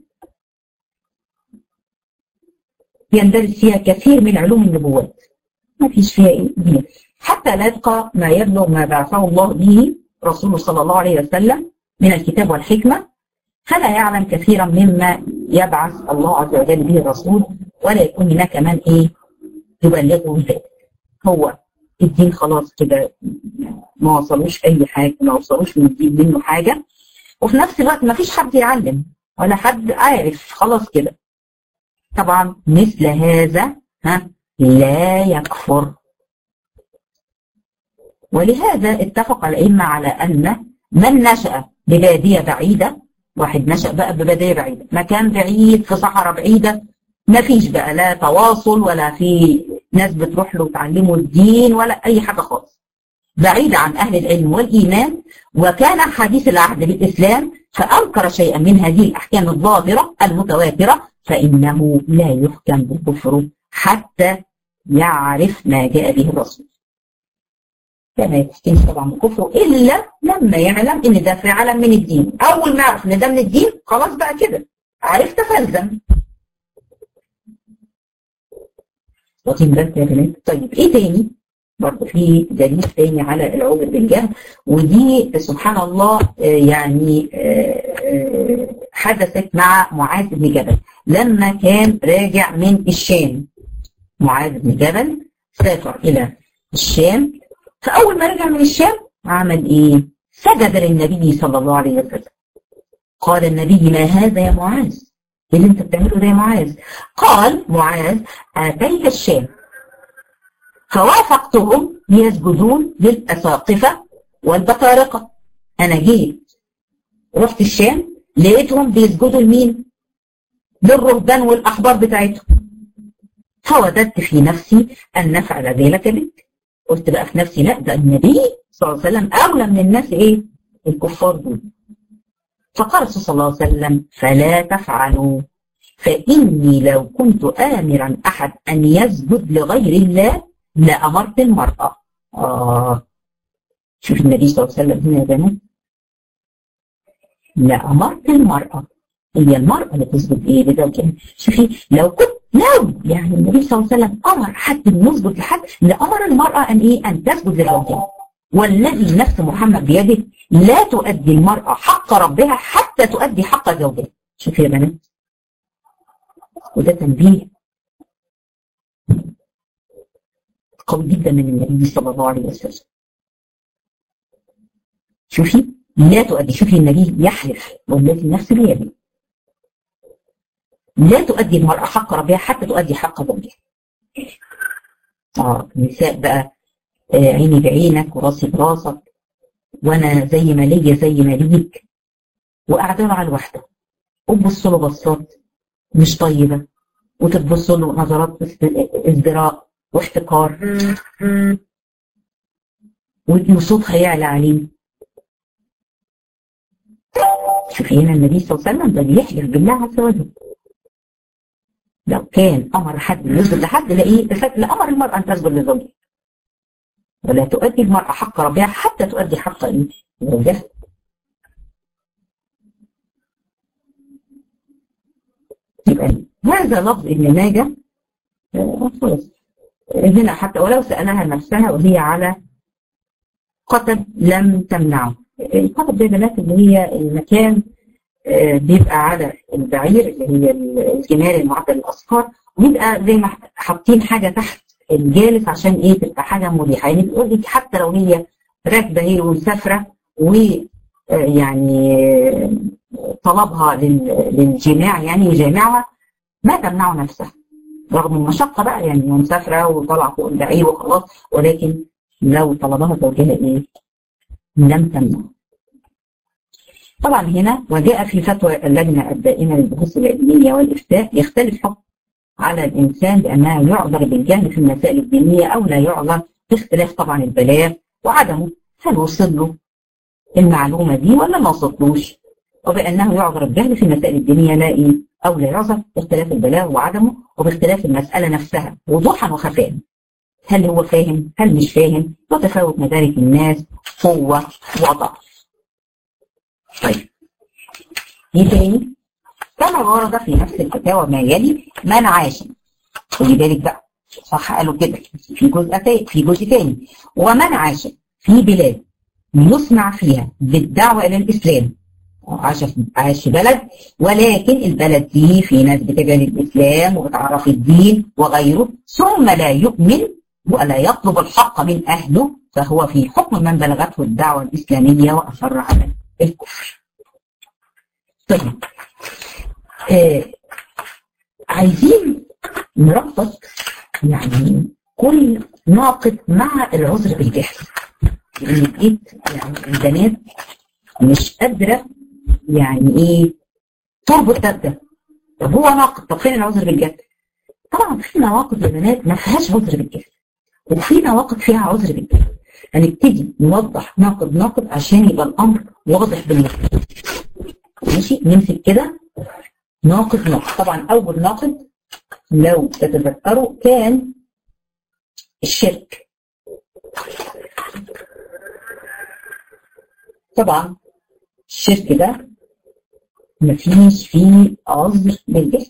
يندرس فيها كثير من علوم النبوات ما فيش فيها إيه دين حتى لا يبقى ما يبلغ ما بعثه الله به رسوله صلى الله عليه وسلم من الكتاب والحكمة فلا يعلم كثيرا مما يبعث الله عز وجل به الرسول ولا يكون هناك من ايه يبلغه ذلك هو الدين خلاص كده ما وصلوش اي حاجه ما وصلوش من الدين منه حاجه وفي نفس الوقت ما فيش حد يعلم ولا حد عارف خلاص كده طبعا مثل هذا ها لا يكفر ولهذا اتفق الأئمة على أن من نشأ ببادية بعيدة واحد نشأ بقى ببادية بعيدة مكان بعيد في صحراء بعيدة ما فيش بقى لا تواصل ولا في ناس بتروح له تعلمه الدين ولا أي حاجة خالص بعيد عن أهل العلم والإيمان وكان حديث العهد بالإسلام فأنكر شيئا من هذه الأحكام الظاهرة المتواترة فإنه لا يحكم بكفره حتى يعرف ما جاء به الرسول فما يحكمش طبعا بكفره إلا لما يعلم إن ده فعلا من الدين أول ما يعرف إن ده من الدين خلاص بقى كده عرفت فالزم واخدين بالك يا بنات طيب إيه تاني؟ برضه في دليل تاني على العذر بالجهل ودي سبحان الله يعني حدثت مع معاذ بن جبل لما كان راجع من الشام معاذ بن جبل سافر الى الشام فاول ما رجع من الشام عمل ايه؟ سجد للنبي صلى الله عليه وسلم قال النبي ما هذا يا معاذ؟ ايه اللي انت بتعمله ده يا معاذ؟ قال معاذ اتيت الشام فوافقتهم يسجدون للأساقفة والبطارقة أنا جيت رحت الشام لقيتهم بيسجدوا لمين؟ للرهبان والأحبار بتاعتهم فوددت في نفسي أن نفعل ذلك بك قلت بقى في نفسي لا ده النبي صلى الله عليه وسلم أولى من الناس إيه؟ الكفار دول فقال الرسول صلى الله عليه وسلم فلا تفعلوا فإني لو كنت آمرا أحد أن يسجد لغير الله لأمرت المرأة آه شوف النبي صلى الله عليه وسلم هنا يا بنات لأمرت المرأة هي المرأة اللي تثبت ايه لزوجها شوفي لو كنت لو يعني النبي صلى الله عليه وسلم امر حد ان يسجد لحد لامر المرأة ان ايه ان تسجد لزوجها والذي نفس محمد بيده لا تؤدي المرأة حق ربها حتى تؤدي حق زوجها شوفي يا بنات وده تنبيه قوي جدا من النبي صلى الله عليه وسلم شوفي لا تؤدي شوفي النبي يحلف والذي النفس بيده لا تؤدي المرأة حق ربها حتى تؤدي حق زوجها اه النساء بقى آه عيني بعينك وراسي براسك وانا زي ما ليا زي ما ليك وقاعدين على الواحده وتبص له بصات مش طيبه وتبص له نظرات ازدراء واحتقار وصوتها يعلى عليه شوفي هنا النبي صلى الله عليه وسلم ده بيحلف بالله عز وجل لو كان امر حد يسجد لحد لايه لامر المراه ان تسجد لزوجها ولا تؤدي المراه حق ربها حتى تؤدي حق زوجها يبقى هذا لفظ ابن ماجه خلاص هنا حتى ولو سالها نفسها وهي على قتب لم تمنعه القتب ده بنات اللي هي المكان بيبقى على البعير اللي هي الجمال المعدل الاصفر ويبقى زي ما حاطين حاجه تحت الجالس عشان ايه تبقى حاجه مريحه يعني بتقول لك حتى لو هي راكبه هي ومسافره ويعني طلبها للجماع يعني يجامعها ما تمنع نفسها رغم المشقه بقى يعني مسافره وطالعه فوق البعير وخلاص ولكن لو طلبها زوجها ايه لم تمنع طبعا هنا وجاء في فتوى اللجنة الدائمة للبحوث العلمية والإفتاء يختلف حكم على الإنسان بأنها يعذر بالجهل في المسائل الدينية أو لا يعذر باختلاف طبعا البلاغ وعدمه هل وصل له المعلومة دي ولا ما وصلتلوش وبأنه يعذر بالجهل في المسائل الدينية لا إيه أو لا يعذر باختلاف البلاغ وعدمه وباختلاف المسألة نفسها وضوحا وخفاء هل هو فاهم هل مش فاهم وتفاوت مدارك الناس قوة وضعف طيب ايه تاني؟ كما ورد في نفس الفتاوى ما يلي من عاش خلي بالك بقى صح قالوا كده في جزء تاني في جزء تاني ومن عاش في بلاد يسمع فيها بالدعوة إلى الإسلام عاش في عاش بلد ولكن البلد دي في ناس بتجهل الإسلام وبتعرف الدين وغيره ثم لا يؤمن ولا يطلب الحق من أهله فهو في حكم من بلغته الدعوة الإسلامية وأصر على الكفر طيب آه عايزين نربط يعني كل ناقد مع العذر بالجهل لان لقيت يعني البنات مش قادره يعني ايه تربط ده بده طب هو ناقد طب فين العذر بالجهل؟ طبعا في نواقض يا بنات ما فيهاش عذر بالجهل وفي نواقض فيها عذر بالجهل هنبتدي نوضح ناقد ناقد عشان يبقى الامر واضح بالنسبه ماشي نمسك كده ناقد ناقد طبعا اول ناقد لو تتذكروا كان الشرك طبعا الشرك ده مفيش فيه عذر بالجهل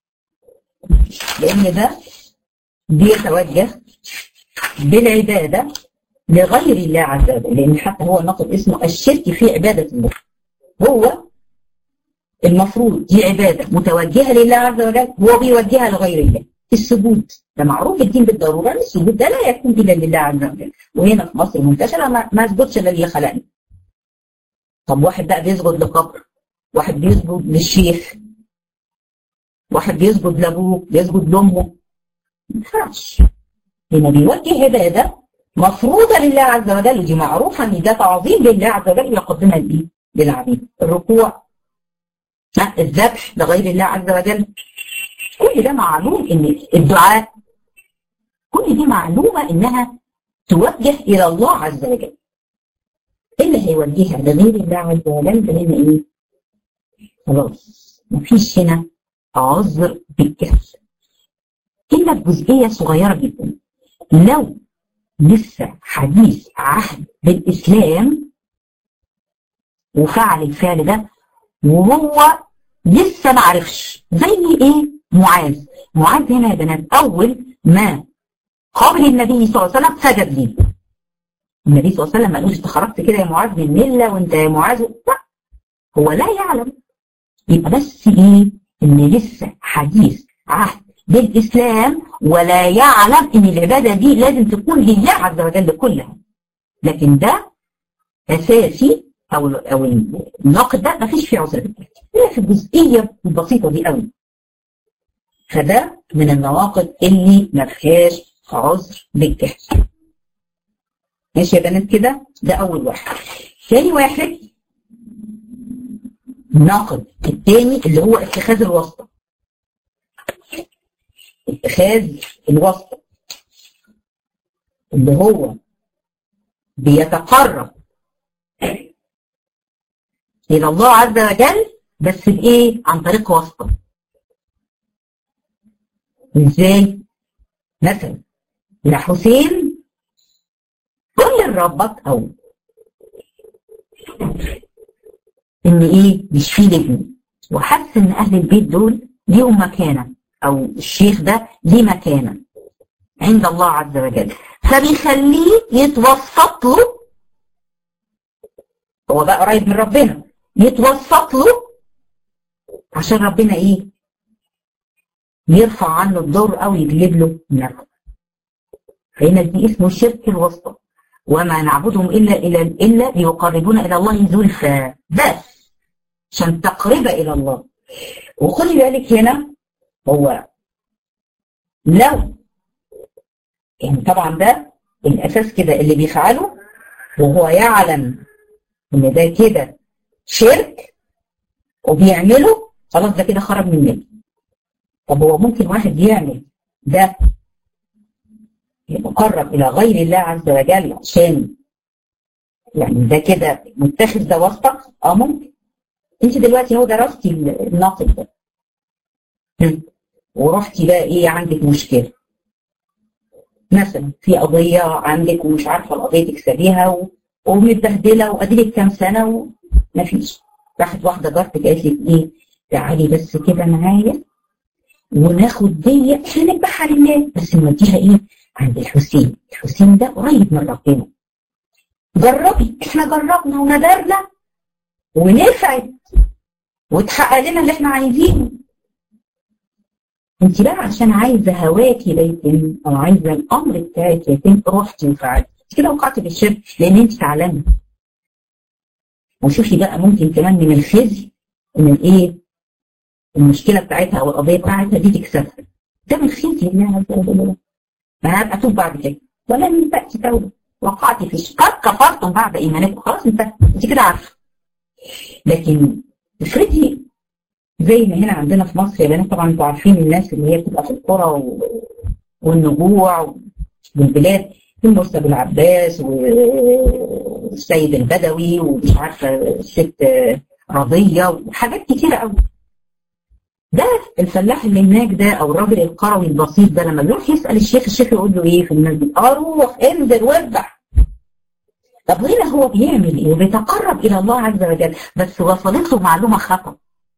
لان ده بيتوجه بالعباده لغير الله عز وجل لان حتى هو الناقد اسمه الشرك في عباده الله هو المفروض دي عباده متوجهه لله عز وجل هو بيوجهها لغير الله السجود ده معروف الدين بالضروره السجود ده لا يكون الا لله عز وجل وهنا في مصر منتشره ما, ما اسجدش الا اللي خلقني طب واحد بقى بيسجد لقبر واحد بيسجد للشيخ واحد بيسجد لابوه بيسجد لامه ما ينفعش هنا بيوجه عباده مفروضه لله عز وجل ودي معروفه ان ده تعظيم لله عز وجل يقدمها لايه؟ للعبيد الركوع الذبح لغير الله عز وجل كل ده معلوم ان الدعاء كل دي معلومه انها توجه الى الله عز وجل اللي هيوجهها لغير الله عز وجل ده هنا ايه؟ خلاص مفيش هنا عذر بالجهل إلا بجزئية صغيرة جدا لو لسه حديث عهد بالإسلام وفعل الفعل ده وهو لسه ما عرفش زي ايه معاذ معاذ هنا يا بنات اول ما قابل النبي صلى الله عليه وسلم سجد ليه النبي صلى الله عليه وسلم ما قالوش انت خرجت كده يا معاذ من المله وانت يا معاذ لا هو لا يعلم يبقى بس ايه ان لسه حديث عهد بالإسلام ولا يعلم إن العبادة دي لازم تكون لله عز وجل كلها لكن ده أساسي أو أو الناقد ده مفيش فيه عذر بالجهل هي في الجزئية البسيطة دي قوي فده من النواقض اللي ما فيهاش عذر بالجهل ماشي يا بنات كده ده أول واحد ثاني واحد الناقد الثاني اللي هو اتخاذ الواسطة اتخاذ الواسطة اللي هو بيتقرب إلى الله عز وجل بس بإيه؟ عن طريق واسطة إزاي؟ مثلا يا حسين قول لربك أو إن إيه؟ مش في ابني وحس إن أهل البيت دول ليهم مكانة أو الشيخ ده ليه مكانة عند الله عز وجل فبيخليه يتوسط له هو بقى قريب من ربنا يتوسط له عشان ربنا ايه يرفع عنه الدور او يجلب له نفسه فهنا دي اسمه شرك الوسطى وما نعبدهم الا الا الا ليقربونا الى الله زلفى بس عشان تقرب الى الله وخلي بالك هنا هو لو يعني طبعا ده الاساس كده اللي بيفعله وهو يعلم ان ده كده شرك وبيعمله خلاص ده كده خرج من المله طب هو ممكن واحد يعمل ده مقرب الى غير الله عز وجل عشان يعني ده كده متخذ ده واسطه اه ممكن انت دلوقتي هو درستي الناقد ده ورحتي بقى ايه عندك مشكله مثلا في قضيه عندك ومش عارفه القضيه تكسبيها و... ومتبهدله واديلك كام سنه ومفيش راحت واحده جارتك قالت لك ايه تعالي بس كده معايا وناخد دي هنذبحها لله بس نوديها ايه عند الحسين الحسين ده قريب من ربنا جربي احنا جربنا ونذرنا ونفعت وتحقق لنا اللي احنا عايزينه انت بقى عشان عايزه هواكي ده يتم او عايزه الامر بتاعك يتم رحتي وفعلتي كده وقعت في الشرك لان انت تعلمي وشوفي بقى ممكن كمان من الخزي ان الايه المشكله بتاعتها او القضيه بتاعتها دي تكسبها ده من خزي الله عز وجل ما انا اتوب بعد كده ولن تاتي توبه وقعت في الشرك قد كفرتم بعد ايمانكم خلاص انت انت كده عارفه لكن افرضي زي ما هنا عندنا في مصر يا بنات طبعا انتوا عارفين الناس اللي هي بتبقى في القرى والنجوع والبلاد في مرسى بن عباس والسيد البدوي ومش عارفه الست رضيه وحاجات كتيره قوي ده الفلاح اللي هناك ده او الراجل القروي البسيط ده لما بيروح يسال الشيخ الشيخ يقول له ايه في المسجد اه روح انزل واذبح طب هنا هو بيعمل ايه؟ بيتقرب الى الله عز وجل بس وصلت له معلومه خطا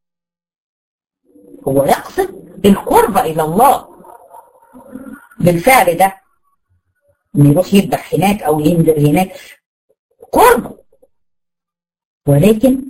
هو يقصد القرب الى الله بالفعل ده انه يروح يذبح هناك او ينزل هناك قرب ولكن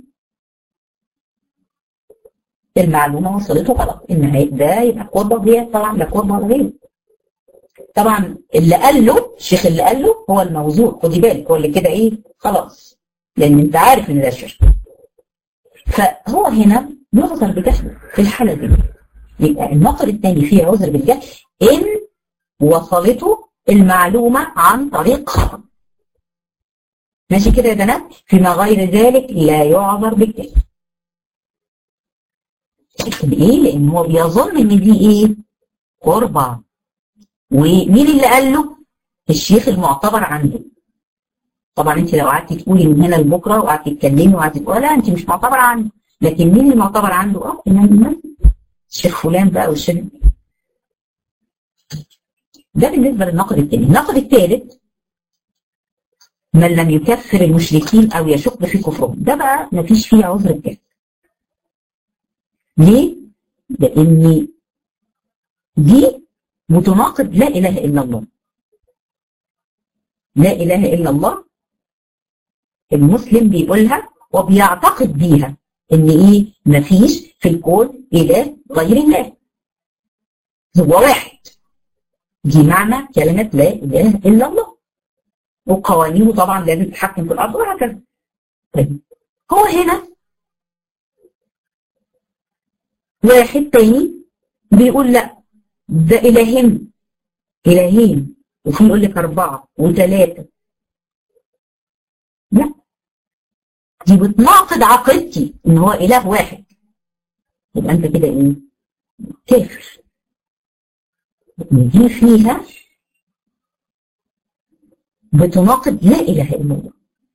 المعلومه وصلته غلط ان ده يبقى قربه وهي طبعا لا قربه ولا غيره طبعا اللي قال له الشيخ اللي قال له هو الموضوع خدي بالك هو اللي كده ايه خلاص لان انت عارف ان ده شرك فهو هنا يعذر بجهله في الحاله دي يبقى النقل الثاني فيه عذر بالجهل ان وصلته المعلومه عن طريق خطا ماشي كده يا بنات فيما غير ذلك لا يعذر بالجهل ايه لان هو بيظن ان دي ايه قربه ومين اللي قال له الشيخ المعتبر عنده طبعا انت لو قعدتي تقولي من هنا لبكره وقعدتي تتكلمي وقعدتي تقولي لا انت مش معتبره عنده لكن مين المعتبر عنده اه امام المسجد الشيخ فلان بقى والشيخ ده بالنسبه للنقد الثاني النقد الثالث من لم يكفر المشركين او يشك في كفرهم ده بقى ما فيش فيه عذر الجهل ليه؟ لان دي متناقض لا اله الا الله لا اله الا الله المسلم بيقولها وبيعتقد بيها ان ايه مفيش في الكون اله غير الله هو واحد دي معنى كلمة لا إله إلا الله وقوانينه طبعا لازم تتحكم في الأرض وهكذا طيب هو هنا واحد تاني بيقول لا ده إلهين إلهين وفي يقول لك أربعة وثلاثة لا دي بتناقض عقيدتي إن هو إله واحد يبقى أنت كده إيه؟ كافر دي فيها بتناقض لا إله إلا الله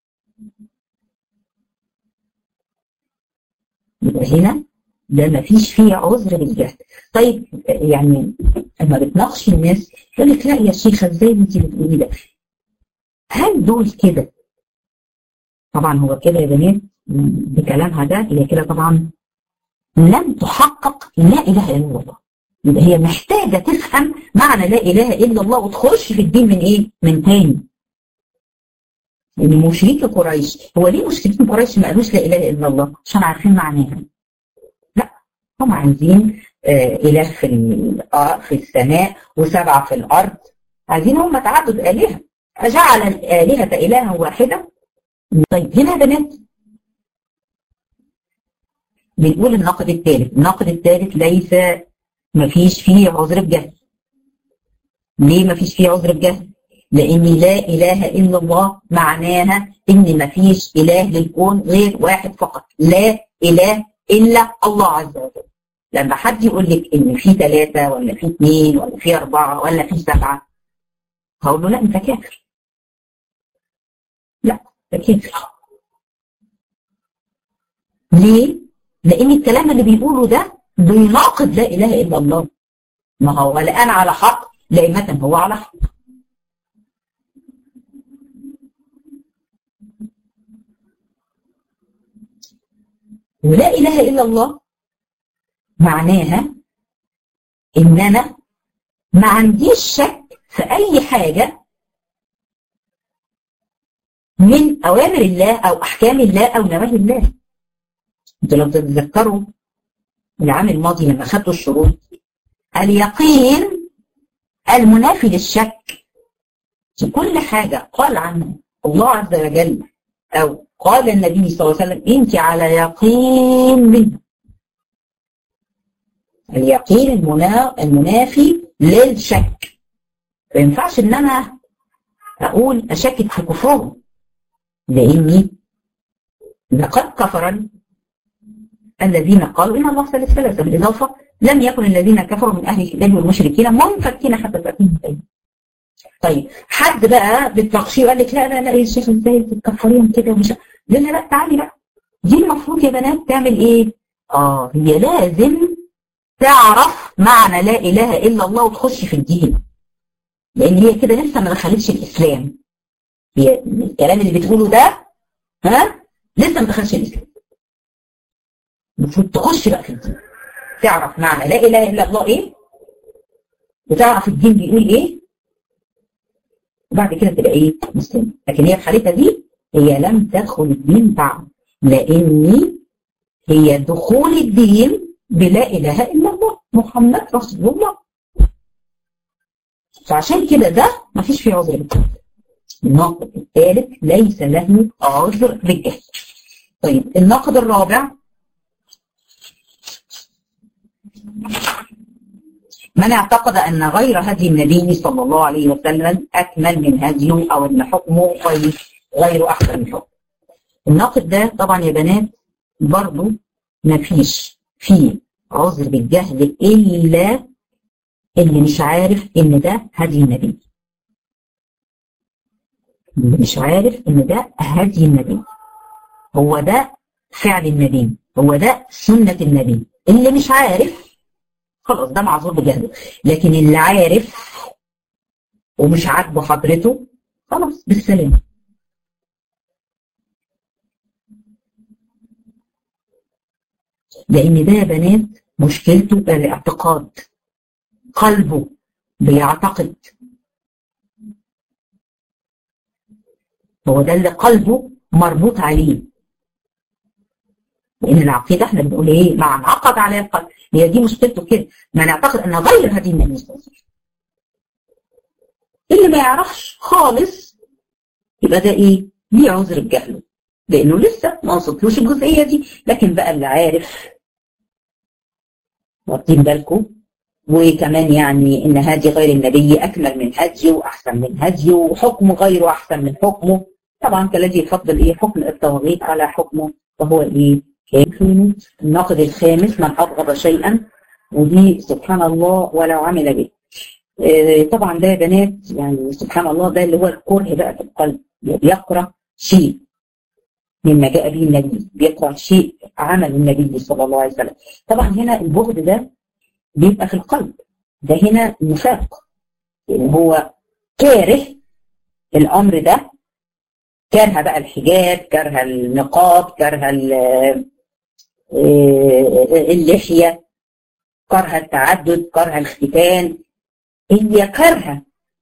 يبقى هنا ده ما فيش فيه عذر بالجهل طيب يعني لما بتناقش الناس يقول لك لا يا شيخه ازاي انت بتقولي ده هل دول كده طبعا هو كده يا بنات بكلامها ده هي كده طبعا لم تحقق لا اله الا الله يبقى هي محتاجه تفهم معنى لا اله الا الله وتخش في الدين من ايه؟ من تاني ان مشركي قريش هو ليه مشركين قريش ما قالوش لا اله الا الله؟ عشان عارفين معناها هم عايزين آه إله في في السماء وسبعة في الأرض عايزين هم تعدد آلهة أجعل الآلهة إلها واحدة طيب هنا بنات بنقول الناقد الثالث الناقد الثالث ليس ما فيش فيه عذر بجهل ليه ما فيش فيه عذر بجهل لأن لا إله إلا الله معناها إن ما فيش إله للكون غير واحد فقط لا إله إلا الله عز وجل لما حد يقول لك إن في ثلاثة ولا في اثنين ولا في أربعة ولا في سبعة هقول له لا أنت كافر لا أنت كافر ليه؟ لأن الكلام اللي بيقوله ده بيناقض لا إله إلا الله ما هو لا أنا على حق لا إمة هو على حق ولا إله إلا الله معناها إن أنا ما عنديش شك في أي حاجة من أوامر الله أو أحكام الله أو نواهي الله أنتوا لو تتذكروا العام الماضي لما خدتوا الشروط اليقين المنافي للشك في كل حاجة قال عنه الله عز وجل أو قال النبي صلى الله عليه وسلم أنت على يقين منه اليقين المنا... المنافي للشك ما ينفعش ان انا اقول اشكك في كفرهم لاني لقد كفر الذين قالوا ان الله ثالث ثلاثه بالاضافه لم يكن الذين كفروا من اهل الكتاب والمشركين منفكين حتى تاتيهم بين طيب حد بقى بتناقشيه وقال لك لا لا لا يا شيخ ازاي بتكفريهم كده ومش لا لا لا تعالي بقى دي المفروض يا بنات تعمل ايه؟ اه هي لازم تعرف معنى لا اله الا الله وتخش في الدين لان هي كده لسه ما دخلتش الاسلام هي الكلام اللي بتقوله ده ها لسه ما دخلش الاسلام المفروض تخش بقى في الدين تعرف معنى لا اله الا الله ايه وتعرف الدين بيقول ايه وبعد كده تبقى ايه مسلم لكن هي في حالتها دي هي لم تدخل الدين بعد لان هي دخول الدين بلا اله الا الله محمد رسول الله فعشان كده ده ما فيش فيه عذر بالجهل الناقد الثالث ليس له عذر بالجهل طيب الناقد الرابع من اعتقد ان غير هدي النبي صلى الله عليه وسلم اكمل من هديه او ان حكمه غير غير احسن من حكمه. الناقد ده طبعا يا بنات برضه ما فيش فيه عذر بالجهل الا اللي مش عارف ان ده هدي النبي. اللي مش عارف ان ده هدي النبي. هو ده فعل النبي، هو ده سنة النبي. اللي مش عارف خلاص ده معذور بجهله لكن اللي عارف ومش عاجبه حضرته خلاص بالسلامة لأن ده يا بنات مشكلته الاعتقاد قلبه بيعتقد هو ده اللي قلبه مربوط عليه لان العقيده احنا بنقول ايه مع انعقد على القلب هي دي مشكلته كده ما نعتقد ان غير هدي النبي صلى الله عليه وسلم اللي ما يعرفش خالص يبقى ده ايه ليه عذر بجهله لانه لسه ما وصلتلوش الجزئيه دي لكن بقى اللي عارف واخدين بالكم وكمان يعني ان هدي غير النبي اكمل من هديه واحسن من هديه وحكمه غيره احسن من حكمه طبعا كالذي يفضل ايه حكم التوغيط على حكمه وهو ايه كافر الناقد الخامس من ابغض شيئا ودي سبحان الله ولو عمل به إيه طبعا ده يا بنات يعني سبحان الله ده اللي هو الكره بقى في القلب بيكره شيء مما جاء به النبي بيكره شيء عمل النبي صلى الله عليه وسلم طبعا هنا البغض ده بيبقى في القلب ده هنا نفاق يعني هو كاره الامر ده كره بقى الحجاب كره النقاب كره اللحيه كره التعدد كره الختان هي كارهه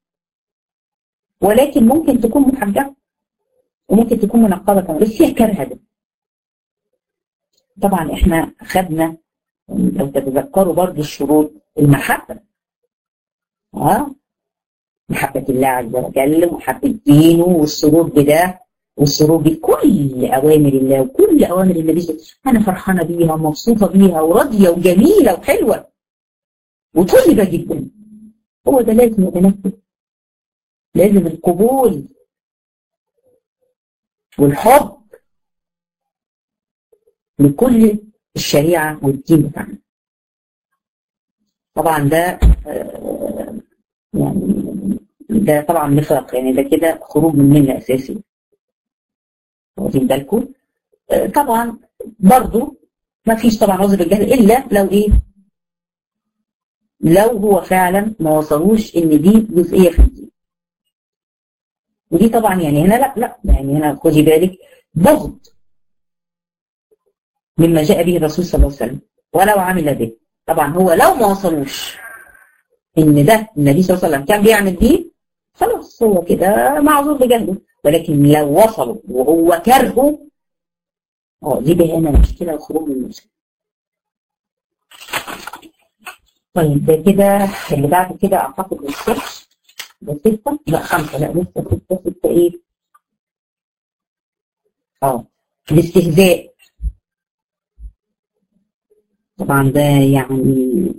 ولكن ممكن تكون محجبه وممكن تكون منقبه كمان بس هي كارهه ده طبعا احنا خدنا لو تتذكروا برضه الشروط المحبه اه محبة الله عز وجل ومحبة دينه والسرور بده والسرور بكل أوامر الله وكل أوامر النبي أنا فرحانة بيها ومبسوطة بيها وراضية وجميلة وحلوة وطيبة جدا هو ده لازم يتنفذ لازم القبول والحب لكل الشريعة والدين بتاعنا طبعا ده يعني ده طبعا نفاق يعني ده كده خروج من مله اساسي واخدين بالكم طبعا برضو ما فيش طبعا عذر بالجهل الا لو ايه لو هو فعلا ما وصلوش ان دي جزئيه في الدين ودي طبعا يعني هنا لا لا يعني هنا خدي بالك بغض مما جاء به الرسول صلى الله عليه وسلم ولو عمل به طبعا هو لو ما وصلوش ان ده النبي صلى الله عليه وسلم كان بيعمل بيه خلاص هو كده معذور بجهله ولكن لو وصلوا وهو كرهه اه دي بقى هنا مشكله وخروج من المسلم طيب ده كده اللي بعد كده اعتقد السبت ده ستة لا خمسة لا لسه ستة ستة ايه اه الاستهزاء طبعا ده يعني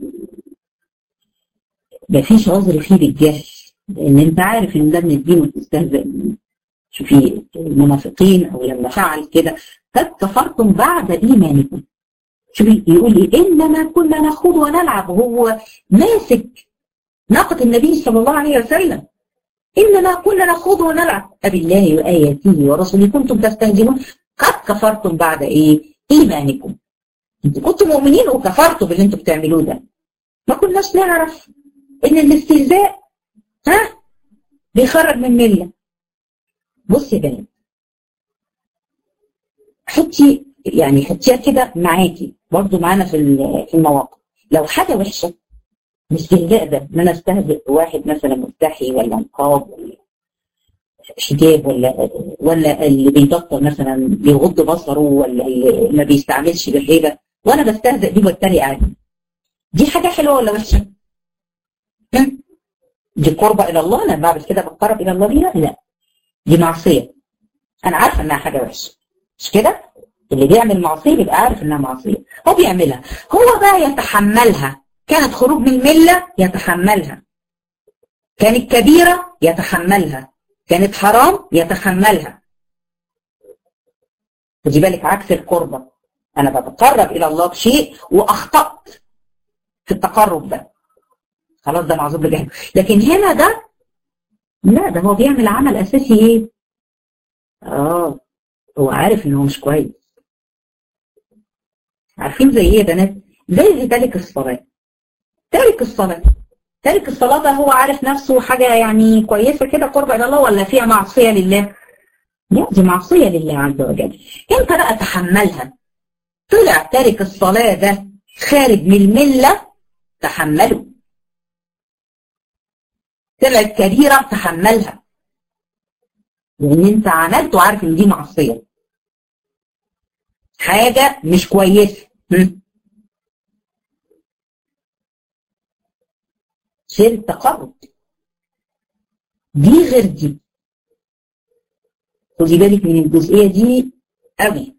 مفيش عذر فيه بالجهل لان انت عارف ان ده من الدين وتستهزئ شوفي المنافقين او لما فعل كده قد كفرتم بعد ايمانكم شوفي يقول ايه انما كنا نخوض ونلعب وهو ماسك ناقة النبي صلى الله عليه وسلم انما كنا نخوض ونلعب أبالله وآياته ورسوله كنتم تستهزئون قد كفرتم بعد ايه ايمانكم انتوا كنتم مؤمنين وكفرتوا باللي انتوا بتعملوه ده ما كناش نعرف ان الاستهزاء ها بيخرج من مله بصي يا بنات حطي يعني حطيها كده معاكي برضو معانا في في المواقف لو حاجه وحشه الاستهزاء ده ان انا استهزئ واحد مثلا مستحي ولا نقاب ولا حجاب ولا ولا اللي بيبطل مثلا بيغض بصره ولا اللي ما بيستعملش بالهيبه وانا بستهزئ بيه واتريق عليه دي حاجه حلوه ولا وحشه؟ دي قربة إلى الله أنا بعمل كده بتقرب إلى الله بيها؟ لا دي معصية أنا عارفة إنها حاجة وحشة مش كده؟ اللي بيعمل معصية بيبقى عارف إنها معصية هو بيعملها هو بقى يتحملها كانت خروج من الملة يتحملها كانت كبيرة يتحملها كانت حرام يتحملها خدي بالك عكس القربة أنا بتقرب إلى الله بشيء وأخطأت في التقرب ده خلاص ده معذور بالجهل لكن هنا ده لا ده هو بيعمل عمل اساسي ايه اه هو عارف ان هو مش كويس عارفين زي ايه يا بنات زي تارك الصلاه تارك الصلاه تارك الصلاه ده هو عارف نفسه حاجه يعني كويسه كده قرب الى الله ولا فيها معصيه لله لا دي معصيه لله عز وجل انت بقى تحملها طلع تارك الصلاه ده خارج من المله تحمله طلعت كبيرة تحملها لأن أنت عملت وعارف إن دي معصية حاجة مش كويسة سير التقرب دي غير دي خدي بالك من الجزئية دي قوي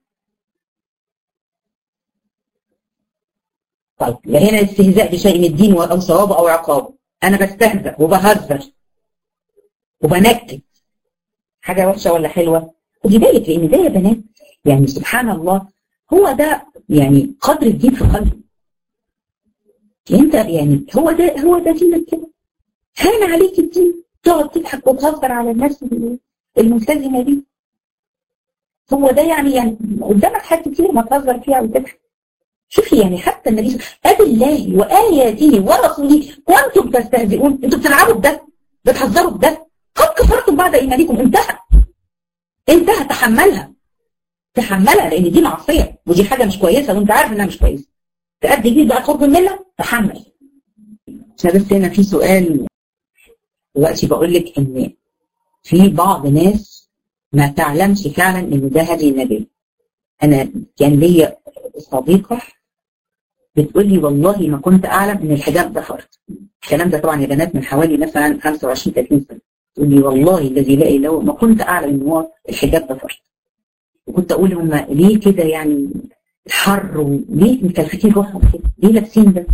طيب هنا الاستهزاء بشيء من الدين او ثوابه او عقابه انا بستهزأ وبهزر وبنكد حاجه وحشه ولا حلوه خدي بالك لان ده يا بنات يعني سبحان الله هو ده يعني قدر الدين في قلبي انت يعني هو ده هو ده دينك كده هان عليك الدين تقعد تضحك وتهزر على الناس الملتزمه دي هو ده يعني يعني قدامك حاجات كتير ما تهزر فيها وتضحك شوفي يعني حتى النبي صلى الله عليه وسلم وآياته ورسوله وانتم تستهزئون انتم بتلعبوا بده بتهزروا بده قد كفرتم بعد ايمانكم انتهى انتهى تحملها تحملها لان دي معصيه ودي حاجه مش كويسه وانت عارف انها مش كويسه تأدي بيه بقى تخرج من المله تحمل عشان بس هنا في سؤال دلوقتي بقول لك ان في بعض ناس ما تعلمش فعلا ان ده هدي النبي انا كان ليا صديقه بتقول لي والله ما كنت اعلم ان الحجاب ده فرض الكلام ده طبعا يا بنات من حوالي مثلا 25 30 سنه تقول لي والله الذي لا اله الا هو ما كنت اعلم ان هو الحجاب ده فرض وكنت اقول هم ليه كده يعني الحر وليه مكلفتين روحهم كده ليه لابسين ده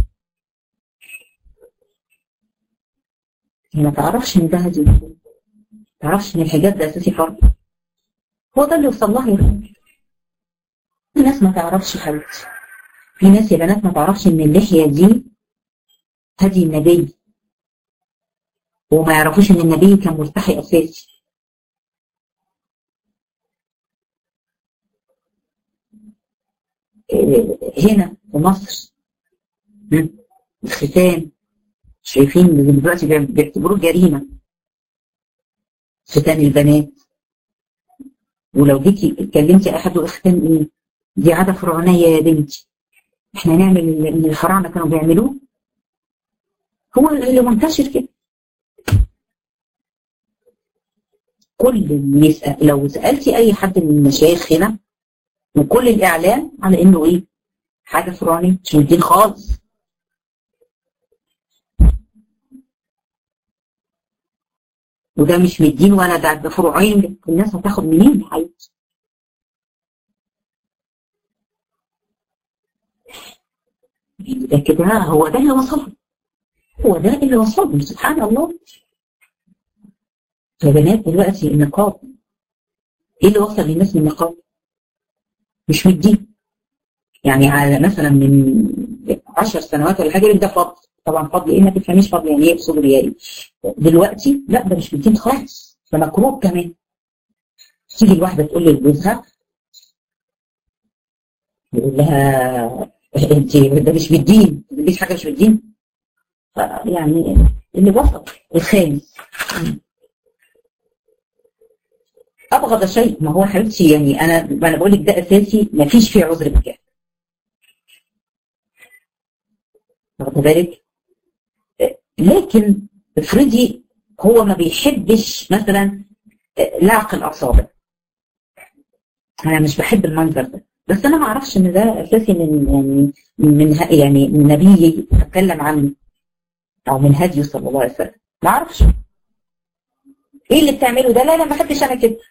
هي ما تعرفش ان ده هدي ما تعرفش ان الحجاب ده اساسي فرض هو ده اللي وصل لها يا في ناس ما تعرفش حبيبتي في ناس يا بنات ما تعرفش ان اللحيه دي هدي النبي وما يعرفوش ان النبي كان ملتحي اساسي هنا في مصر الختان شايفين دلوقتي بيعتبروه جريمه ختان البنات ولو جيتي اتكلمتي احد اختان ايه دي عاده فرعونيه يا بنتي احنا نعمل اللي الفراعنه كانوا بيعملوه هو اللي منتشر كده كل اللي يسأل لو سألتي أي حد من المشايخ هنا وكل الإعلام على إنه إيه؟ حاجة فرعونية مش من الدين خالص وده مش من الدين ولا ده ده فروعين الناس هتاخد منين حياتي ده كده هو ده اللي وصلهم هو ده اللي وصلهم سبحان الله يا بنات دلوقتي النقاب ايه اللي وصل للناس من النقاب؟ مش من الدين يعني على مثلا من 10 سنوات ولا حاجه ده فضل طبعا فضل ايه ما تفهميش فضل يعني ايه بصدر ريالي دلوقتي لا ده مش من الدين خالص ده مكروه كمان تيجي الواحده تقول لجوزها يقول لها انت ده مش بالدين مفيش حاجه مش بالدين يعني اللي وصل الخامس ابغض شيء ما هو حبيبتي يعني انا انا بقول لك ده اساسي ما فيش فيه عذر بجد واخده بالك لكن افرضي هو ما بيحبش مثلا لعق الاصابع انا مش بحب المنظر ده بس انا ما اعرفش ان ده اساسي من يعني من يعني من نبي اتكلم عنه او من هديه صلى الله عليه وسلم ما اعرفش ايه اللي بتعمله ده لا لا ما بحبش انا كده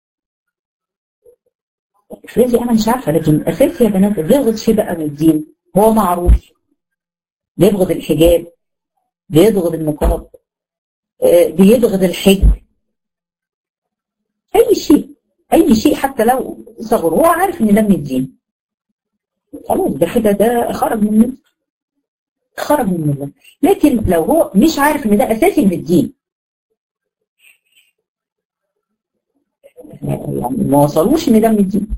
افرضي انا مش عارفه لكن اساسي يا بنات بيبغض شيء بقى من الدين هو معروف بيبغض الحجاب بيبغض النقاب بيبغض الحج اي شيء اي شيء حتى لو صغر هو عارف ان ده من الدين خلاص ده كده ده خرج من المله خرج من المله لكن لو هو مش عارف ان ده اساسي من الدين يعني ما وصلوش ان ده من الدين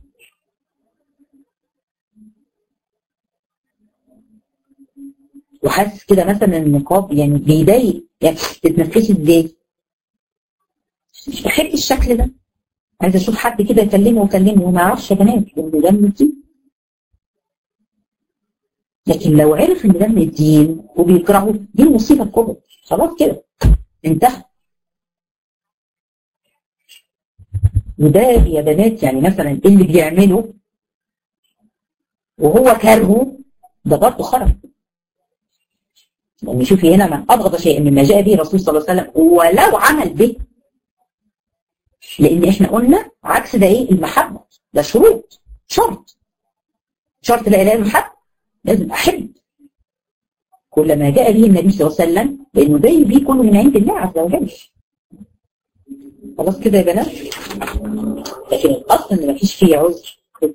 وحاسس كده مثلا النقاب يعني بيضايق يعني تتنفسي ازاي مش بحب الشكل ده عايزه اشوف حد كده يكلمه ويكلمه وما يعرفش يا بنات ان ده من الدين لكن لو عرف ان ده من الدين وبيكرهه دي المصيبه الكبرى خلاص كده انتهى وده يا بنات يعني مثلا اللي بيعمله وهو كارهه ده برضه خرج لان شوفي هنا من ابغض شيء مما جاء به الرسول صلى الله عليه وسلم ولو عمل به لان احنا قلنا عكس ده ايه المحبه ده شروط شرط شرط لا اله الا المحبه لازم احب كل ما جاء به النبي صلى الله عليه وسلم لانه ده بيه كله من عند الله عز وجل خلاص كده يا بنات لكن الاصل ان مفيش فيه عذر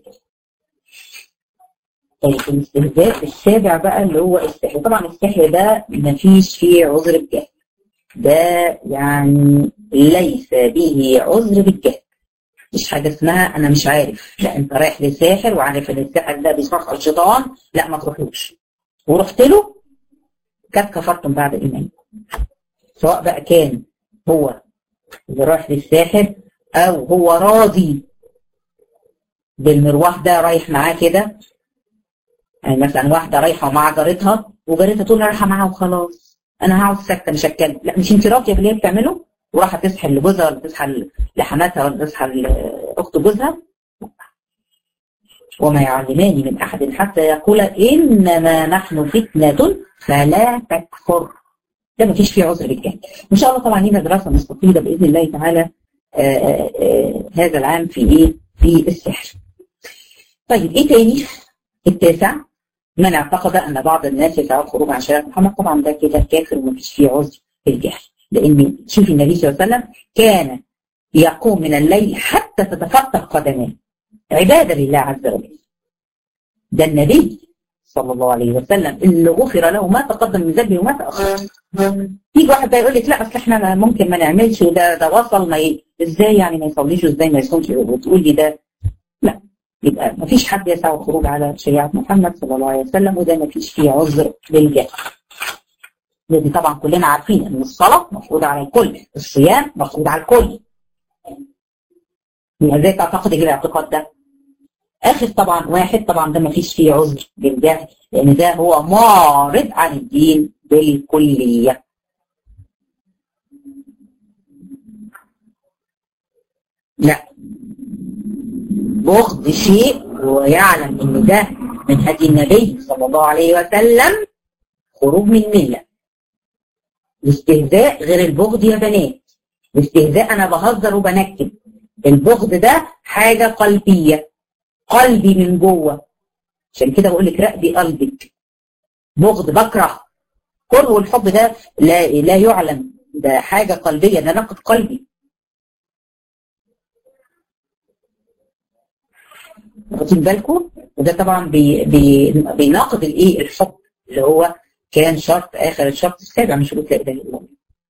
طيب الاستهزاء السابع بقى اللي هو السحر طبعا السحر ده مفيش فيه عذر بجهل ده يعني ليس به عذر بالجهل مش حاجه اسمها انا مش عارف لا انت رايح لساحر وعارف ان الساحر ده بيصرخ الشيطان لا ما تروحلوش ورحت له كانت كفرتم بعد ايمانكم سواء بقى كان هو اللي رايح للساحر او هو راضي بالمروح ده رايح معاه كده يعني مثلا واحده رايحه ومع جارتها وجارتها تقول رايحه معاها وخلاص انا هقعد ساكته مش هتكلم لا مش انت راضيه باللي هي بتعمله وراح تسحل لجوزها ولا تسحل لحماتها ولا تسحل لاخت جوزها وما يعلمان من احد حتى يقول انما نحن فتنه فلا تكفر ده ما فيش فيه عذر بالجهل ان شاء الله طبعا لينا دراسه مستفيضه باذن الله تعالى آآ آآ هذا العام في ايه في السحر طيب ايه تاني التاسع من اعتقد ان بعض الناس يسعى خروج عن شريعه محمد طبعا ده كده كافر وما فيش فيه عذر بالجهل لان شوفي النبي صلى الله عليه وسلم كان يقوم من الليل حتى تتفتح قدماه عباده لله عز وجل ده النبي صلى الله عليه وسلم اللي غفر له ما تقدم من ذنبه وما تاخر يجي واحد بقى يقول لك لا اصل احنا ممكن ما نعملش وده ده وصل ما ي... ازاي يعني ما يصليش وازاي ما يصومش وتقول لي ده لا يبقى ما فيش حد يسعى الخروج على شريعه محمد صلى الله عليه وسلم وده ما فيش فيه عذر للجهل لان طبعا كلنا عارفين ان الصلاه مفروضه على الكل الصيام مفروض على الكل ازاي تعتقد الاعتقاد ده اخر طبعا واحد طبعا ده ما فيش فيه عذر بالجهل لان ده هو معرض عن الدين بالكليه لا بغض شيء ويعلم ان ده من هدي النبي صلى الله عليه وسلم خروج من مله الاستهزاء غير البغض يا بنات الاستهزاء انا بهزر وبنكد البغض ده حاجه قلبيه قلبي من جوه عشان كده بقول لك راقبي قلبك بغض بكره كره والحب ده لا لا يعلم ده حاجه قلبيه ده نقد قلبي واخدين بالكم وده طبعا بي بي بيناقض الايه الحب اللي هو كان شرط اخر الشرط السابع من شروط لا اله الا الله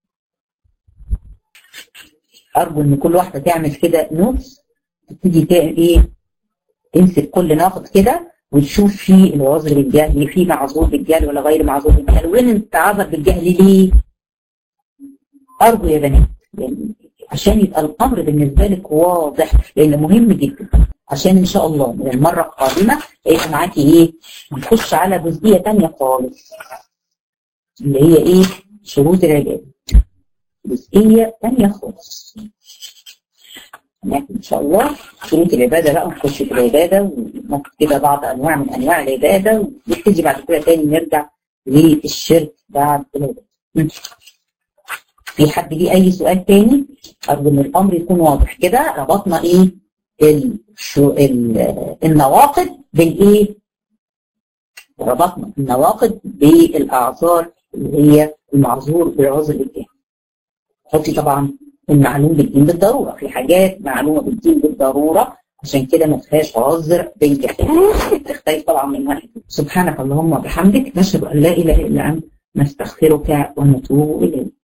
ارجو ان كل واحده تعمل كده نوتس تبتدي تعمل ايه تمسك كل ناقد كده وتشوف فيه العذر بالجهل فيه معذور بالجهل ولا غير معذور بالجهل وين انت عذر بالجهل ليه؟ ارجو يا بنات يعني عشان يبقى الامر بالنسبه لك واضح لان مهم جدا عشان ان شاء الله من المره القادمه هيبقى معاكي ايه؟ هنخش على جزئيه ثانيه خالص اللي هي ايه؟ شروط العباده جزئيه ثانيه خالص هناك ان شاء الله شروط العباده بقى نخش في العباده وناخد كده بعض انواع من انواع العباده ونبتدي بعد كده تاني نرجع للشرك بعد العباده. في حد ليه اي سؤال تاني؟ ارجو ان الامر يكون واضح كده ربطنا ايه؟ الشو ال النواقض بالايه؟ ربطنا النواقض بالاعذار اللي هي المعذور بالعذر الجاهل. حطي طبعا المعلوم بالدين بالضروره في حاجات معلومه بالدين بالضروره عشان كده ما فيهاش عذر بالجهل تختلف طبعا من واحد سبحانك اللهم وبحمدك نشهد ان لا اله الا انت نستغفرك ونتوب اليك